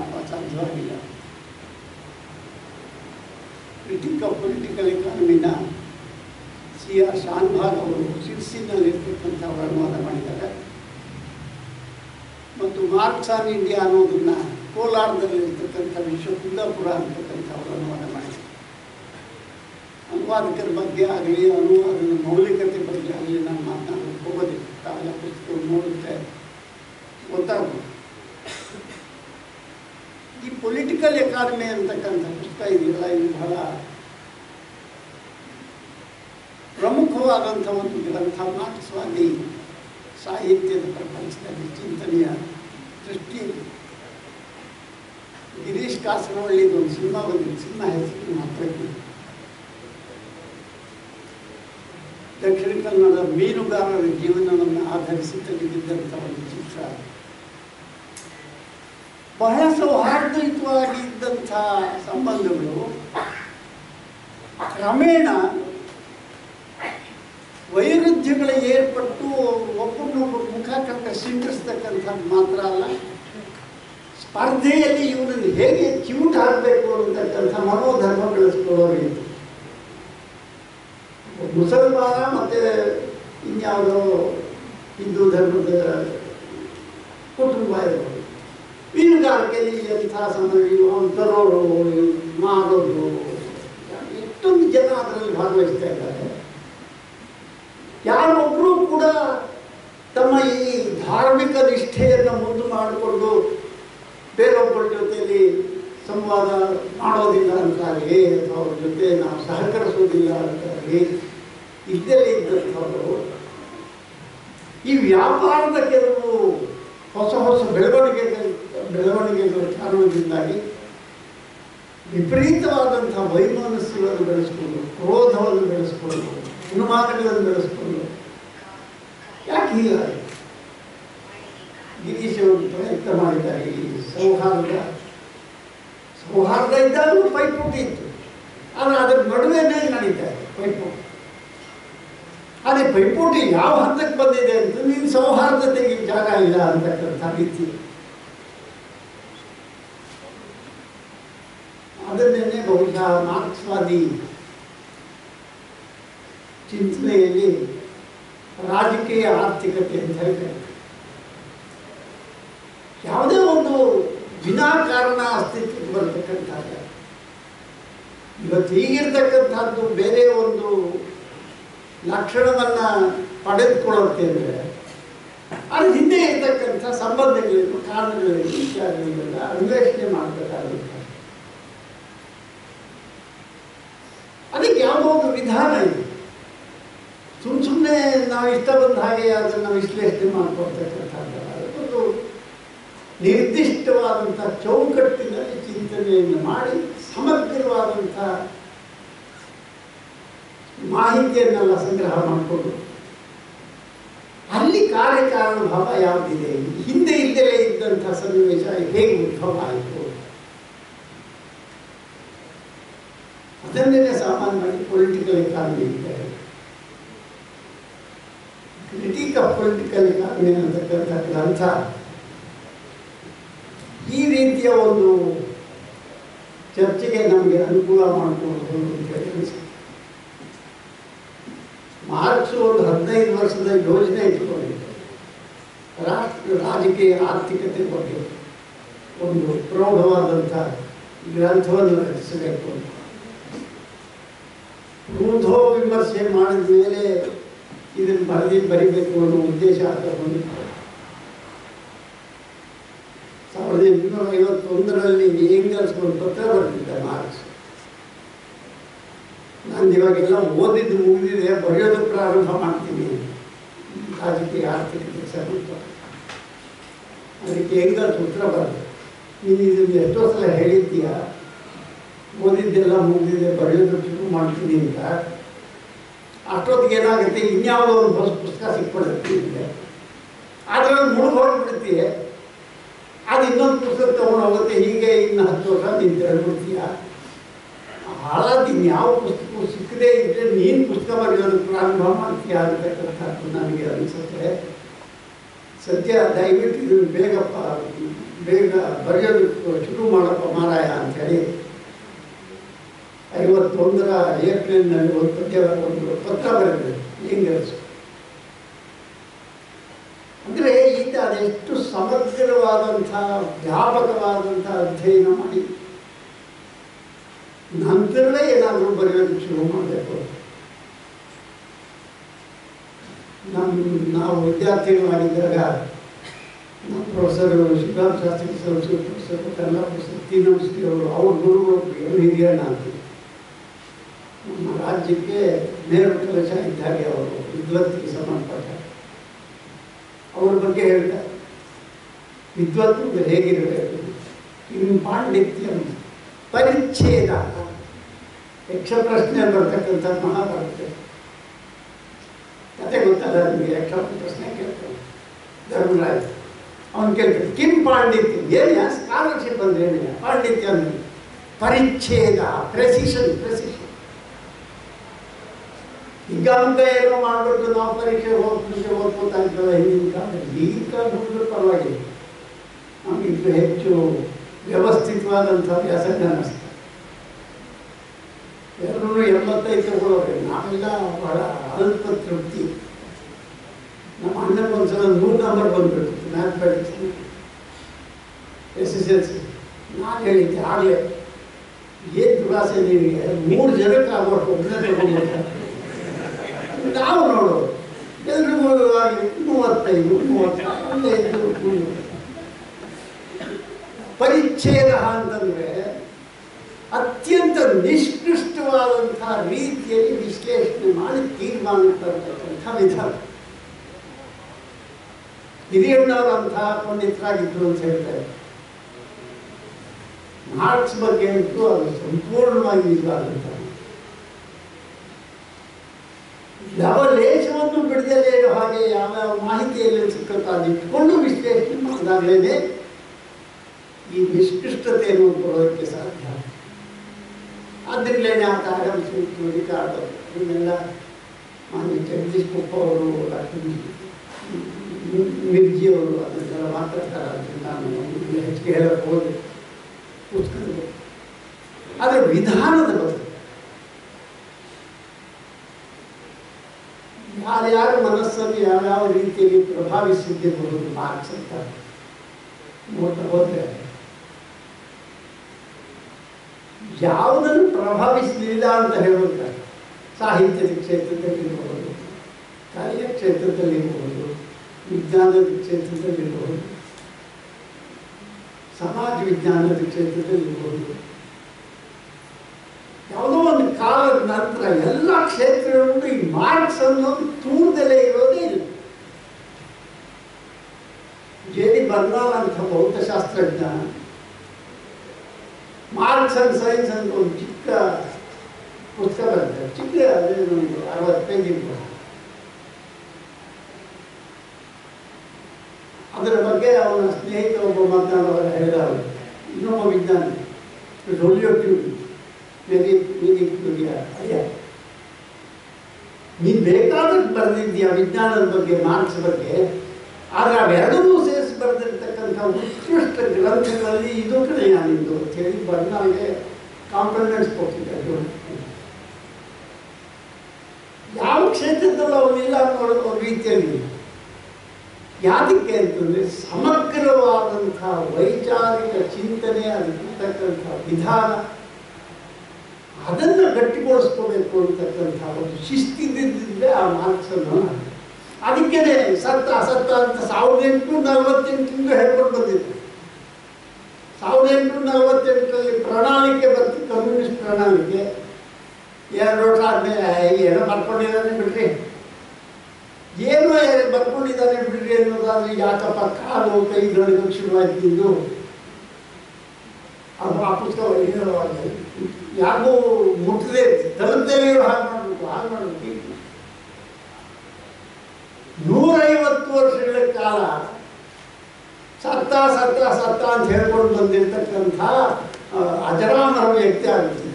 ಸಾಧ್ಯವಾಗಿಲ್ಲ ಕ್ರಿಟಿಕ್ ಆಫ್ ಪೊಲಿಟಿಕಲ್ ಎಕಾನಮಿನ ಟಿ ಆರ್ ಶಾನ್ಭಾಗ್ ಅವರು ಶಿರ್ಸಿನಲ್ಲಿರ್ತಕ್ಕಂಥ ಅವರು ಅನುವಾದ ಮಾಡಿದ್ದಾರೆ ಮತ್ತು ಮಾರ್ಕ್ಸ್ ಆನ್ ಇಂಡಿಯಾ ಅನ್ನೋದನ್ನ ಕೋಲಾರದಲ್ಲಿರ್ತಕ್ಕಂಥ ವಿಶ್ವ ಕುಂದಾಪುರ ಅಂತಕ್ಕಂಥ ಅವರು ಅನುವಾದ ಮಾಡಿದ್ದಾರೆ ಅನುವಾದಕರ ಬಗ್ಗೆ ಆಗಲಿ ಅನುವಾದದ ಮೌಲಿಕತೆ ಬಗ್ಗೆ ಆಗಲಿ ನಾನು ಮಾತನಾಡೋಕೆ ಹೋಗೋದಿಲ್ಲ ತಾವೆಲ್ಲ ಪುಸ್ತಕ ನೋಡುತ್ತೆ ಗೊತ್ತಾಗ್ಬೋದು ಈ ಪೊಲಿಟಿಕಲ್ ಎಕಾನಮಿ ಅಂತಕ್ಕಂಥ ಪುಸ್ತಕ ಇದೆಯಲ್ಲ ಇದು ಬಹಳ ಪ್ರಮುಖವಾದಂಥ ಒಂದು ಗ್ರಂಥ ಮಾರ್ಕ್ಸ್ವಾದಿ ಸಾಹಿತ್ಯದ ಪ್ರಪಂಚದಲ್ಲಿ ಚಿಂತನೆಯ ದೃಷ್ಟಿಯಲ್ಲಿ ಗಿರೀಶ್ ಕಾಸರವಳ್ಳಿದು ಒಂದು ಸಿನಿಮಾ ಬಂದಿದೆ ಸಿನಿಮಾ ಹೆಸರು ಮಾತಾಡ್ತೀನಿ ದಕ್ಷಿಣ ಕನ್ನಡ ಮೀನುಗಾರರ ಜೀವನವನ್ನು ಆಧರಿಸಿ ತೆಗೆದಿದ್ದಂಥ ಒಂದು ಚಿತ್ರ ಬಹಳ ಸೌಹಾರ್ದಯುತವಾಗಿ ಇದ್ದಂಥ ಸಂಬಂಧಗಳು ಕ್ರಮೇಣ ವೈರುಧ್ಯಗಳ ಏರ್ಪಟ್ಟು ಒಬ್ಬರನ್ನೊಬ್ಬರು ಮುಖ ಕಂಡ ಸಿಂಡಿಸ್ತಕ್ಕಂಥದ್ದು ಮಾತ್ರ ಅಲ್ಲ ಸ್ಪರ್ಧೆಯಲ್ಲಿ ಇವನನ್ನು ಹೇಗೆ ಚ್ಯೂಟ್ ಹಾಕಬೇಕು ಅಂತಕ್ಕಂಥ ಮನೋಧರ್ಮ ಬೆಳೆಸ್ಕೊಳ್ಳೋರಿತ್ತು ಮುಸಲ್ಮಾನ ಮತ್ತು ಇನ್ಯಾವುದೋ ಹಿಂದೂ ಧರ್ಮದ ಕುಟುಂಬ ಇರೋದು ಮೀನುಗಾರಿಕೆಯಲ್ಲಿ ಎಂಥ ಸಮಯ ಅವನು ತರೋರು ಮಾರೋದು ಎಷ್ಟೊಂದು ಜನ ಅದರಲ್ಲಿ ಭಾಗವಹಿಸ್ತಾ ಇದ್ದಾರೆ ಯಾರೊಬ್ಬರೂ ಕೂಡ ತಮ್ಮ ಈ ಧಾರ್ಮಿಕ ನಿಷ್ಠೆಯನ್ನು ಮುಂದೆ ಮಾಡಿಕೊಂಡು ಬೇರೊಬ್ಬರ ಜೊತೆಯಲ್ಲಿ ಸಂವಾದ ಮಾಡೋದಿಲ್ಲ ಅಂತಾಗಲಿ ಅಥವಾ ಅವ್ರ ಜೊತೆ ನಾವು ಸಹಕರಿಸೋದಿಲ್ಲ ಅಂತಾಗಲಿ ಇದ್ದಲ್ಲಿ ಇದ್ದಂಥವರು ಈ ವ್ಯಾಪಾರದ ಕೆಲವು ಹೊಸ ಹೊಸ ಬೆಳವಣಿಗೆಗಳು ಬೆಳವಣಿಗೆಗಳ ಕಾರಣದಿಂದಾಗಿ ವಿಪರೀತವಾದಂಥ ವೈಮನಸ್ಸುಗಳನ್ನು ಬೆಳೆಸ್ಕೊಂಡು ಕ್ರೋಧವನ್ನು ಬೆಳೆಸ್ಕೊಂಡು ಅನುಮಾನಗಳನ್ನು ಬೆಳೆಸ್ಕೊಂಡು ಯಾಕೆ ಹೀಗಾಗಿ ಗಿರೀಶ್ ಅವರು ಪ್ರಯತ್ನ ಮಾಡಿದ್ದಾರೆ ಈ ಸೌಹಾರ್ದ ಸೌಹಾರ್ದ ಇದ್ದಾಗಲೂ ಪೈಪೋಟಿ ಇತ್ತು ಆದರೆ ಅದರ ನಡುವೆನೇ ನಡೀತಾ ಇದೆ ಪೈಪೋಟಿ ಅದೇ ಪೈಪೋಟಿ ಯಾವ ಹಂತಕ್ಕೆ ಬಂದಿದೆ ಅಂತ ನೀನು ಸೌಹಾರ್ದತೆಗೆ ಜಾಗ ಇಲ್ಲ ಅಂತಕ್ಕಂಥ ರೀತಿ ಅದನ್ನೇ ಬಹುಶಃ ಮಾರ್ಕ್ಸ್ವಾದಿ ಚಿಂತನೆಯಲ್ಲಿ ರಾಜಕೀಯ ಆರ್ಥಿಕತೆ ಅಂತ ಹೇಳ್ತಾರೆ ಯಾವುದೇ ಒಂದು ವಿನಾಕಾರಣ ಅಸ್ತಿತ್ವಕ್ಕೆ ಬರತಕ್ಕಂಥದ್ದು ಇವತ್ತು ಈಗಿರ್ತಕ್ಕಂಥದ್ದು ಬೇರೆ ಒಂದು ಲಕ್ಷಣವನ್ನು ಪಡೆದುಕೊಳ್ಳುತ್ತೆ ಅಂದರೆ ಅದ್ರ ಹಿಂದೆ ಇರ್ತಕ್ಕಂಥ ಸಂಬಂಧಗಳೇನು ಕಾರಣಗಳೇನು ಇತ್ಯಾದಿಗಳೆಲ್ಲ ಅನ್ವೇಷಣೆ ಮಾಡಬೇಕಾಗುತ್ತೆ ಅದಕ್ಕೆ ಯಾವುದೋ ಒಂದು ವಿಧಾನ ಇದೆ ಸುಮ್ಮ ಸುಮ್ಮನೆ ನಾವು ಇಷ್ಟ ಬಂದ ಹಾಗೆ ಅದನ್ನು ವಿಶ್ಲೇಷಣೆ ಮಾಡ್ಕೊಳ್ತಕ್ಕಂಥದ್ದು ಅದಕ್ಕೊಂದು ನಿರ್ದಿಷ್ಟವಾದಂಥ ಚೌಕಟ್ಟಿನಲ್ಲಿ ಚಿಂತನೆಯನ್ನು ಮಾಡಿ ಸಮಗ್ರವಾದಂಥ ಮಾಹಿತಿಯನ್ನೆಲ್ಲ ಸಂಗ್ರಹ ಮಾಡಿಕೊಂಡು ಅಲ್ಲಿ ಕಾರ್ಯಕಾರಣ ಭಾವ ಯಾವುದಿದೆ ಹಿಂದೆ ಇಲ್ಲದೆ ಇದ್ದಂಥ ಸನ್ನಿವೇಶ ಹೇಗೆ ಉದ್ಭವ ಆಯಿತು ಅದನ್ನೇ ಸಾಮಾನ್ಯವಾಗಿ ಪೊಲಿಟಿಕಲ್ ಎಕಾನಮಿ ಇದ್ದಾರೆ ಕ್ರಿಟಿಕ್ ಆಫ್ ಪೊಲಿಟಿಕಲ್ ಎಕಾನಮಿ ಅಂತಕ್ಕಂಥ ಗ್ರಂಥ ಈ ರೀತಿಯ ಒಂದು ಚರ್ಚೆಗೆ ನಮಗೆ ಅನುಕೂಲ ಮಾಡಿಕೊಳ್ಬೋದು ಅಂತ ಹೇಳಿ ಅನಿಸುತ್ತೆ ಮಾರ್ಕ್ಸ್ ಒಂದು ಹದಿನೈದು ವರ್ಷದ ಯೋಜನೆ ಇಟ್ಕೊಂಡಿದ್ದೆ ರಾಷ್ಟ್ರ ರಾಜಕೀಯ ಆರ್ಥಿಕತೆ ಬಗ್ಗೆ ಒಂದು ಪ್ರೌಢವಾದಂಥ ಗ್ರಂಥವನ್ನು ರಚಿಸಬೇಕು ಅಂತ ಕ್ರೋಧೋ ವಿಮರ್ಶೆ ಮಾಡಿದ ಮೇಲೆ ಇದನ್ನು ಬರೆದಿ ಬರಿಬೇಕು ಅನ್ನೋ ಉದ್ದೇಶ ಅಂತ ಹೊಂದಿತ್ತು ಸಾವಿರದ ಎಂಟುನೂರ ಐವತ್ತೊಂದರಲ್ಲಿ ಏಂಗಲ್ಸ್ ಒಂದು ಪತ್ರ ಬರೆದಿದ್ದೆ ಮಾರ್ಕ್ಸ್ ನಾನು ಇವಾಗೆಲ್ಲ ಓದಿದ್ದು ಮುಗಿದಿದೆ ಬರೆಯೋದಕ್ಕೆ ಪ್ರಾರಂಭ ಮಾಡ್ತೀನಿ ರಾಜಕೀಯ ಆರ್ಥಿಕತೆ ಸಂಬಂಧ ಅದಕ್ಕೆ ಏಂಗಲ್ಸ್ ಉತ್ತರ ಬರ್ತದೆ ನೀನು ಇದನ್ನು ಎಷ್ಟೋ ಸಲ ಹೇಳಿದ್ದೀಯ ಓದಿದ್ದೆಲ್ಲ ಮುಗಿದಿದೆ ಬರೆಯೋದಕ್ಕೆ ಶುರು ಮಾಡ್ತೀನಿ ಅಂತ ಅಷ್ಟೊತ್ತಿಗೆ ಏನಾಗುತ್ತೆ ಇನ್ಯಾವುದೋ ಒಂದು ಹೊಸ ಪುಸ್ತಕ ಸಿಕ್ಕೊಳ್ಳುತ್ತೆ ನಿಮಗೆ ಅದರಲ್ಲಿ ಮುಳುಗಿ ಹೊರಡ್ಬಿಡ್ತೀಯ ಅದು ಇನ್ನೊಂದು ಪುಸ್ತಕ ತಗೊಂಡು ಹೋಗುತ್ತೆ ಹೀಗೆ ಇನ್ನು ಹತ್ತು ವರ್ಷ ನೀನು ತಿಳ್ಬಿಡ್ತೀಯ ಹಾಳಾದ ಇನ್ಯಾವ ಪುಸ್ತಕ ಸಿಕ್ಕದೇ ಇದ್ದರೆ ನೀನು ಪುಸ್ತಕ ಬರೆಯೋದಕ್ಕೆ ಪ್ರಾರಂಭ ಮಾಡ್ತೀಯ ಅಂತಕ್ಕಂಥದ್ದು ನನಗೆ ಅನಿಸುತ್ತೆ ಸದ್ಯ ದಯವಿಟ್ಟು ಇದನ್ನು ಬೇಗಪ್ಪ ಬೇಗ ಬರೆಯೋದಕ್ಕೆ ಶುರು ಮಾಡಪ್ಪ ಮಾರಾಯ ಅಂಥೇಳಿ ಐವತ್ತೊಂದರ ಏಪ್ರಿಲ್ನಲ್ಲಿ ಒಂದು ಪದ್ಯ ಒಂದು ಪತ್ರ ಬರೆದಿದೆ ಇಂಗ್ಲಿಷ್ ಅಂದರೆ ಈತ ಅದೆಷ್ಟು ಸಮಗ್ರವಾದಂಥ ವ್ಯಾಪಕವಾದಂಥ ಅಧ್ಯಯನ ಮಾಡಿ ನಂತರವೇ ಏನಾದರೂ ಬರೆಯೋದಕ್ಕೆ ಶುರು ಮಾಡಬೇಕು ನಮ್ಮ ನಾವು ವಿದ್ಯಾರ್ಥಿಗಳಾಗಿದ್ದಾಗ ನಮ್ಮ professor Shivaram Shastri Sanskrit professor Kannada professor ತೀನಂಸ್ಕಿ ಅವರು ಅವ್ರ ಗುರುಗಳು ಹಿರಿಯಣ್ಣ ಅಂತ ನಮ್ಮ ರಾಜ್ಯಕ್ಕೆ ನೇರು ಕಲಶ ಇದ್ದಾಗೆ ಅವರು ವಿದ್ವತ್ತಿಗೆ ಸಂಬಂಧಪಟ್ಟ ಅವ್ರ ಬಗ್ಗೆ ಹೇಳ್ತಾರೆ ವಿದ್ವತ್ತು ಹೇಗಿರಬೇಕು ಇನ್ನು ಪಾಂಡಿತ್ಯಂ ಪರಿಚ್ಛೇದ ಯಕ್ಷ ಪ್ರಶ್ನೆ ಬರ್ತಕ್ಕಂಥ ಮಹಾಭಾರತ ಕತೆ ಗೊತ್ತಲ್ಲ ನಿಮಗೆ ಯಕ್ಷ ಪ್ರಶ್ನೆ ಕೇಳ್ತಾನೆ ಧರ್ಮರಾಜ್ ಅವನು ಕೇಳ್ತಾನೆ ಕಿಂ ಪಾಂಡಿತ್ಯ ಏನ ಸ್ಕಾಲರ್ಶಿಪ್ ಅಂದ್ರೆ ಏನಿಲ್ಲ ಪಾಂಡಿತ್ಯ ಅಂದ್ರೆ ಪರಿಚ್ಛೇದ ಪ್ರೆಸಿಷನ್ ಪ್ರೆಸಿಷನ್ ಈಗ ಅಂತ ಏನೋ ಮಾಡ್ಬಿಟ್ಟು ನಾವು ಪರೀಕ್ಷೆ ಹೋಗ್ಬಿಟ್ಟು ಓದ್ಕೋತಾ ಇದ್ದಲ್ಲ ಹಿಂದಿನ ಕಾಲದಲ್ಲಿ ಈಗ ಕಾಲದಲ್ಲಿ ಪರವಾಗಿಲ್ಲ ನಮಗಿಂತ ಹೆಚ್ಚು ವ್ಯವಸ್ಥಿತವಾದಂಥ ವ್ಯಾಸಂಗ ಅನ್ನಿಸ್ತಾರೆ ಎಲ್ಲರೂ ಎಂಬತ್ತೈದು ತಗೊಳ್ಳೋರೆ ನಾವೆಲ್ಲ ಬಹಳ ಅಲ್ಪ ತೃಪ್ತಿ ನಮ್ಮ ಅಣ್ಣಗೆ ಒಂದ್ಸಲ ನೂರು ನಂಬರ್ ಬಂದ್ಬಿಟ್ಟು mathematics S S L C ನಾನು ಹೇಳಿದ್ದೆ ಆಗಲೇ ಏನು ದುರಾಸೆ ನಿನಗೆ ಮೂರು ಜನಕ್ಕೆ ಆಗೋಷ್ಟು ಒಬ್ಬನೇ ತಗೊಂಡ್ಬಿಟ್ಟ ನಾವು ನೋಡು ಎಲ್ರಿಗೂ ಆಗಲಿ ಮೂವತ್ತೈದು ಮೂವತ್ತೈದು ಪರಿಚ್ಛೇದ ಅಂತಂದರೆ ಅತ್ಯಂತ ನಿಷ್ಕೃಷ್ಟವಾದಂತಹ ರೀತಿಯಲ್ಲಿ ವಿಶ್ಲೇಷಣೆ ಮಾಡಿ ತೀರ್ಮಾನ ತರತಕ್ಕಂಥ ವಿಧಾನ ಹಿರಿಯಣ್ಣವರಂತಹ ಪಂಡಿತರಾಗಿದ್ರು ಅಂತ ಹೇಳ್ತಾರೆ ಮಾರ್ಕ್ಸ್ ಬಗ್ಗೆ ಅಂತೂ ಅದು ಸಂಪೂರ್ಣವಾಗಿ ಇದಾದಂಥ ಯಾವ ಲೇಷವನ್ನು ಬಿಡದಲೇ ಇರೋ ಹಾಗೆ ಯಾವ ಮಾಹಿತಿಯಲ್ಲಿ ಸಿಕ್ಕುತ್ತೋ ಅದು ಇಟ್ಕೊಂಡು ವಿಶ್ಲೇಷಣೆ ಮಾಡಿದಾಗಲೇ ಈ ನಿಷ್ಕೃಷ್ಟತೆಯನ್ನು ಬರೋದಕ್ಕೆ ಸಾಧ್ಯ ಆದ್ದರಿಂದಲೇ ಆತ ಆಗಮಿಸಿತ್ತು ರಿಕಾರ್ಡ್ ಇವನ್ನೆಲ್ಲ ಮಾನ್ಯ ಜಗದೀಶ್ ಕುಪ್ಪ ಅವರು ಡಾಕ್ಟರ್ ಮಿರ್ಜಿ ಅವರು ಅದನ್ನೆಲ್ಲ ಮಾತಾಡ್ತಾರೆ ಅದನ್ನ ನಾನು ಹೆಚ್ಚಿಗೆ ಹೇಳಕ್ಕೆ ಹೋದೆ ಪುಸ್ತಕಗಳು ಅದರ ವಿಧಾನದ ಬಗ್ಗೆ ಯಾರ್ಯಾರ ಮನಸ್ಸನ್ನು ಯಾವ್ಯಾವ ರೀತಿಯಲ್ಲಿ ಪ್ರಭಾವಿಸಿದ್ದಿರಬಹುದು ಮಾರ್ಕ್ಸ್ ಅಂತ ನೋಡ್ತಾ ಹೋದ್ರೆ ಯಾವುದನ್ನು ಪ್ರಭಾವಿಸಲಿಲ್ಲ ಅಂತ ಹೇಳುತ್ತಾರೆ ಸಾಹಿತ್ಯದ ಕ್ಷೇತ್ರದಲ್ಲಿರಬಹುದು ಕಾರ್ಯ ಕ್ಷೇತ್ರದಲ್ಲಿರಬಹುದು ವಿಜ್ಞಾನದ ಕ್ಷೇತ್ರದಲ್ಲಿರಬಹುದು ಸಮಾಜ ವಿಜ್ಞಾನದ ಕ್ಷೇತ್ರದಲ್ಲಿರಬಹುದು ಯಾವುದೋ ಒಂದು ಕಾಲದ ನಂತರ ಎಲ್ಲ ಕ್ಷೇತ್ರಗಳಲ್ಲೂ ಈ ಮಾರ್ಕ್ಸ್ ಅನ್ನೋದು ತೂರದಲ್ಲೇ ಇರೋದೇ ಇಲ್ಲ ಜೆ ಡಿ ಬರ್ನಾಲ್ ಅಂತ ಭೌತಶಾಸ್ತ್ರಜ್ಞ ಮಾರ್ಕ್ಸ್ ಅಂಡ್ ಸೈನ್ಸ್ ಅಂತ ಒಂದು ಚಿಕ್ಕ ಪುಸ್ತಕ ಬರ್ತದೆ ಚಿಕ್ಕ ಅದೇ ಒಂದು ಅರವತ್ತು ಪೇಜ್ ಇರ್ಬೋದು ಅದರ ಬಗ್ಗೆ ಅವನ ಸ್ನೇಹಿತ ಒಬ್ಬ ಮಾತನಾಡುವಾಗ ಹೇಳಿದವರು ಇನ್ನೊಬ್ಬ ವಿಜ್ಞಾನಿ ಡೊಲ್ಯೋಟ್ಯೂ ಮ್ಯೂಸಿಕ್ ಮ್ಯೂಸಿಕ್ ಅಯ್ಯ ನೀನು ಬೇಕಾದಷ್ಟು ಬರೆದಿದ್ದೀಯ ವಿಜ್ಞಾನದ ಬಗ್ಗೆ ಮಾರ್ಕ್ಸ್ ಬಗ್ಗೆ ಆದರೆ ಅವೆರಡನ್ನೂ ಸೇರಿಸಿ ಬರೆದಿರ್ತಕ್ಕಂಥ ಉತ್ಕೃಷ್ಟ ಗ್ರಂಥಗಳಲ್ಲಿ ಇದು ಕಡೆ ನಿಂದು ಅಂತ ಹೇಳಿ ಬರ್ನಾಗೆ ಕಾಂಪ್ಲಿಮೆಂಟ್ಸ್ ಕೊಟ್ಟಿದ್ದಾರೆ ಯಾವ ಕ್ಷೇತ್ರದಲ್ಲೂ ಅವನಿಲ್ಲ ಅನ್ನೋ ರೀತಿಯಲ್ಲಿ ಯಾತಕ್ಕೆ ಅಂತಂದರೆ ಸಮಗ್ರವಾದಂಥ ವೈಚಾರಿಕ ಚಿಂತನೆ ಅದಕ್ಕಿರ್ತಕ್ಕಂಥ ವಿಧಾನ ಅದನ್ನು ಗಟ್ಟಿಗೊಳಿಸ್ಕೋಬೇಕು ಅಂತಕ್ಕಂಥ ಒಂದು ಶಿಸ್ತಿದ್ದಿದ್ದರೆ ಆ ಮಾರ್ಕ್ಸನ್ನು ಅದಕ್ಕೇನೆ ಸತ್ತ ಅಸತ್ತ ಅಂತ ಸಾವಿರದ ಎಂಟುನೂರ ನಲವತ್ತೆಂಟರಿಂದ ಹೇಳ್ಕೊಂಡು ಬಂದಿದ್ದೆ ಸಾವಿರದ ಎಂಟುನೂರ ನಲವತ್ತೆಂಟರಲ್ಲಿ ಪ್ರಣಾಳಿಕೆ ಬಂತು ಕಮ್ಯುನಿಸ್ಟ್ ಪ್ರಣಾಳಿಕೆ ಎರಡು ವರ್ಷ ಆದಮೇಲೆ ಏನೋ ಬರ್ಕೊಂಡಿದ್ದಾನೆ ಬಿಡ್ರಿ ಏನೋ ಬರ್ಕೊಂಡಿದ್ದಾನೆ ಬಿಡ್ರಿ ಅನ್ನೋದಾದ್ರೆ ಯಾಕಪ್ಪ ಕಾಲು ಕೈಗಳಿಗೆ ಶುರುವಾಯ್ತಿದ್ದು ಅದು ಆ ಪುಸ್ತಕ ಏನೋ ಯಾರಿಗೂ ಮುಟ್ಟದೆ ತಲುಪದೇ ಹಾಗೆ ಮಾಡಬೇಕು ಹಾಗೆ ಮಾಡಬೇಕು ನೂರೈವತ್ತು ವರ್ಷಗಳ ಕಾಲ ಸತ್ತ ಸತ್ತ ಸತ್ತ ಅಂತ ಹೇಳ್ಕೊಂಡು ಬಂದಿರತಕ್ಕಂಥ ಅಜರಾಮರ ವ್ಯಕ್ತಿ ಆಗುತ್ತೆ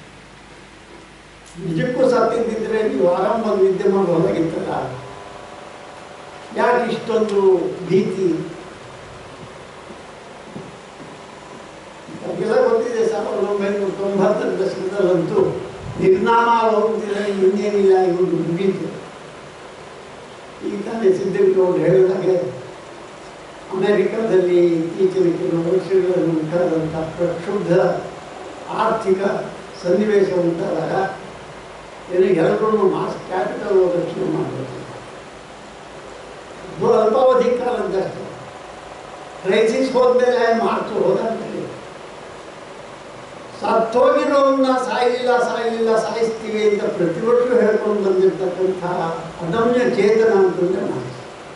ನಿಜಕ್ಕೂ ಸತ್ತಿದ್ದಿದ್ರೆ ನೀವು ಆರಾಮ ನಿದ್ದೆ ಮಾಡಬಹುದಾಗಿತ್ತಲ್ಲ ಯಾಕೆ ಇಷ್ಟೊಂದು ಭೀತಿ ನಮಗೆಲ್ಲ ಗೊತ್ತಿದೆ ಸಾವಿರದ ಒಂಬೈನೂರ ತೊಂಬತ್ತರ ದಶಕದಲ್ಲಂತೂ ನಿರ್ನಾಮ ಹೋಗ್ತಿದ್ರೆ ಇನ್ನೇನಿಲ್ಲ ಇವರು ಮುಗೀತು ಈಗ ತಾನೇ ಸಿದ್ದಗೌಡರು ಹೇಳಿದಾಗೆ ಅಮೆರಿಕದಲ್ಲಿ ಇತ್ತೀಚಿನ ಕೆಲವು ವರ್ಷಗಳಲ್ಲಿ ಉಂಟಾದಂಥ ಪ್ರಕ್ಷುಬ್ಧ ಆರ್ಥಿಕ ಸನ್ನಿವೇಶ ಉಂಟಾದಾಗ ಏನು ಎಲ್ಲರೂ ಮಾಸ್ ಕ್ಯಾಪಿಟಲ್ ಓದಕ್ಕೆ ಶುರು ಮಾಡಬೇಕು ಅದು ಅಲ್ಪಾವಧಿ ಕಾಲದ್ದಷ್ಟೇ ಕ್ರೈಸಿಸ್ ಹೋದ್ಮೇಲೆ ಮಾರ್ಚ್ ಹೋದಂತೆ ಸತ್ತೋಗಿರೋನ್ನ ಸಾಯಲಿಲ್ಲ ಸಾಯಲಿಲ್ಲ ಸಾಯಿಸ್ತೀವಿ ಅಂತ ಪ್ರತಿ ವರ್ಷ ಹೇಳ್ಕೊಂಡು ಬಂದಿರ್ತಕ್ಕಂಥ ಅದಮ್ಯ ಚೇತನ ಅಂತಂದ್ರೆ ಮಾರ್ಕ್ಸ್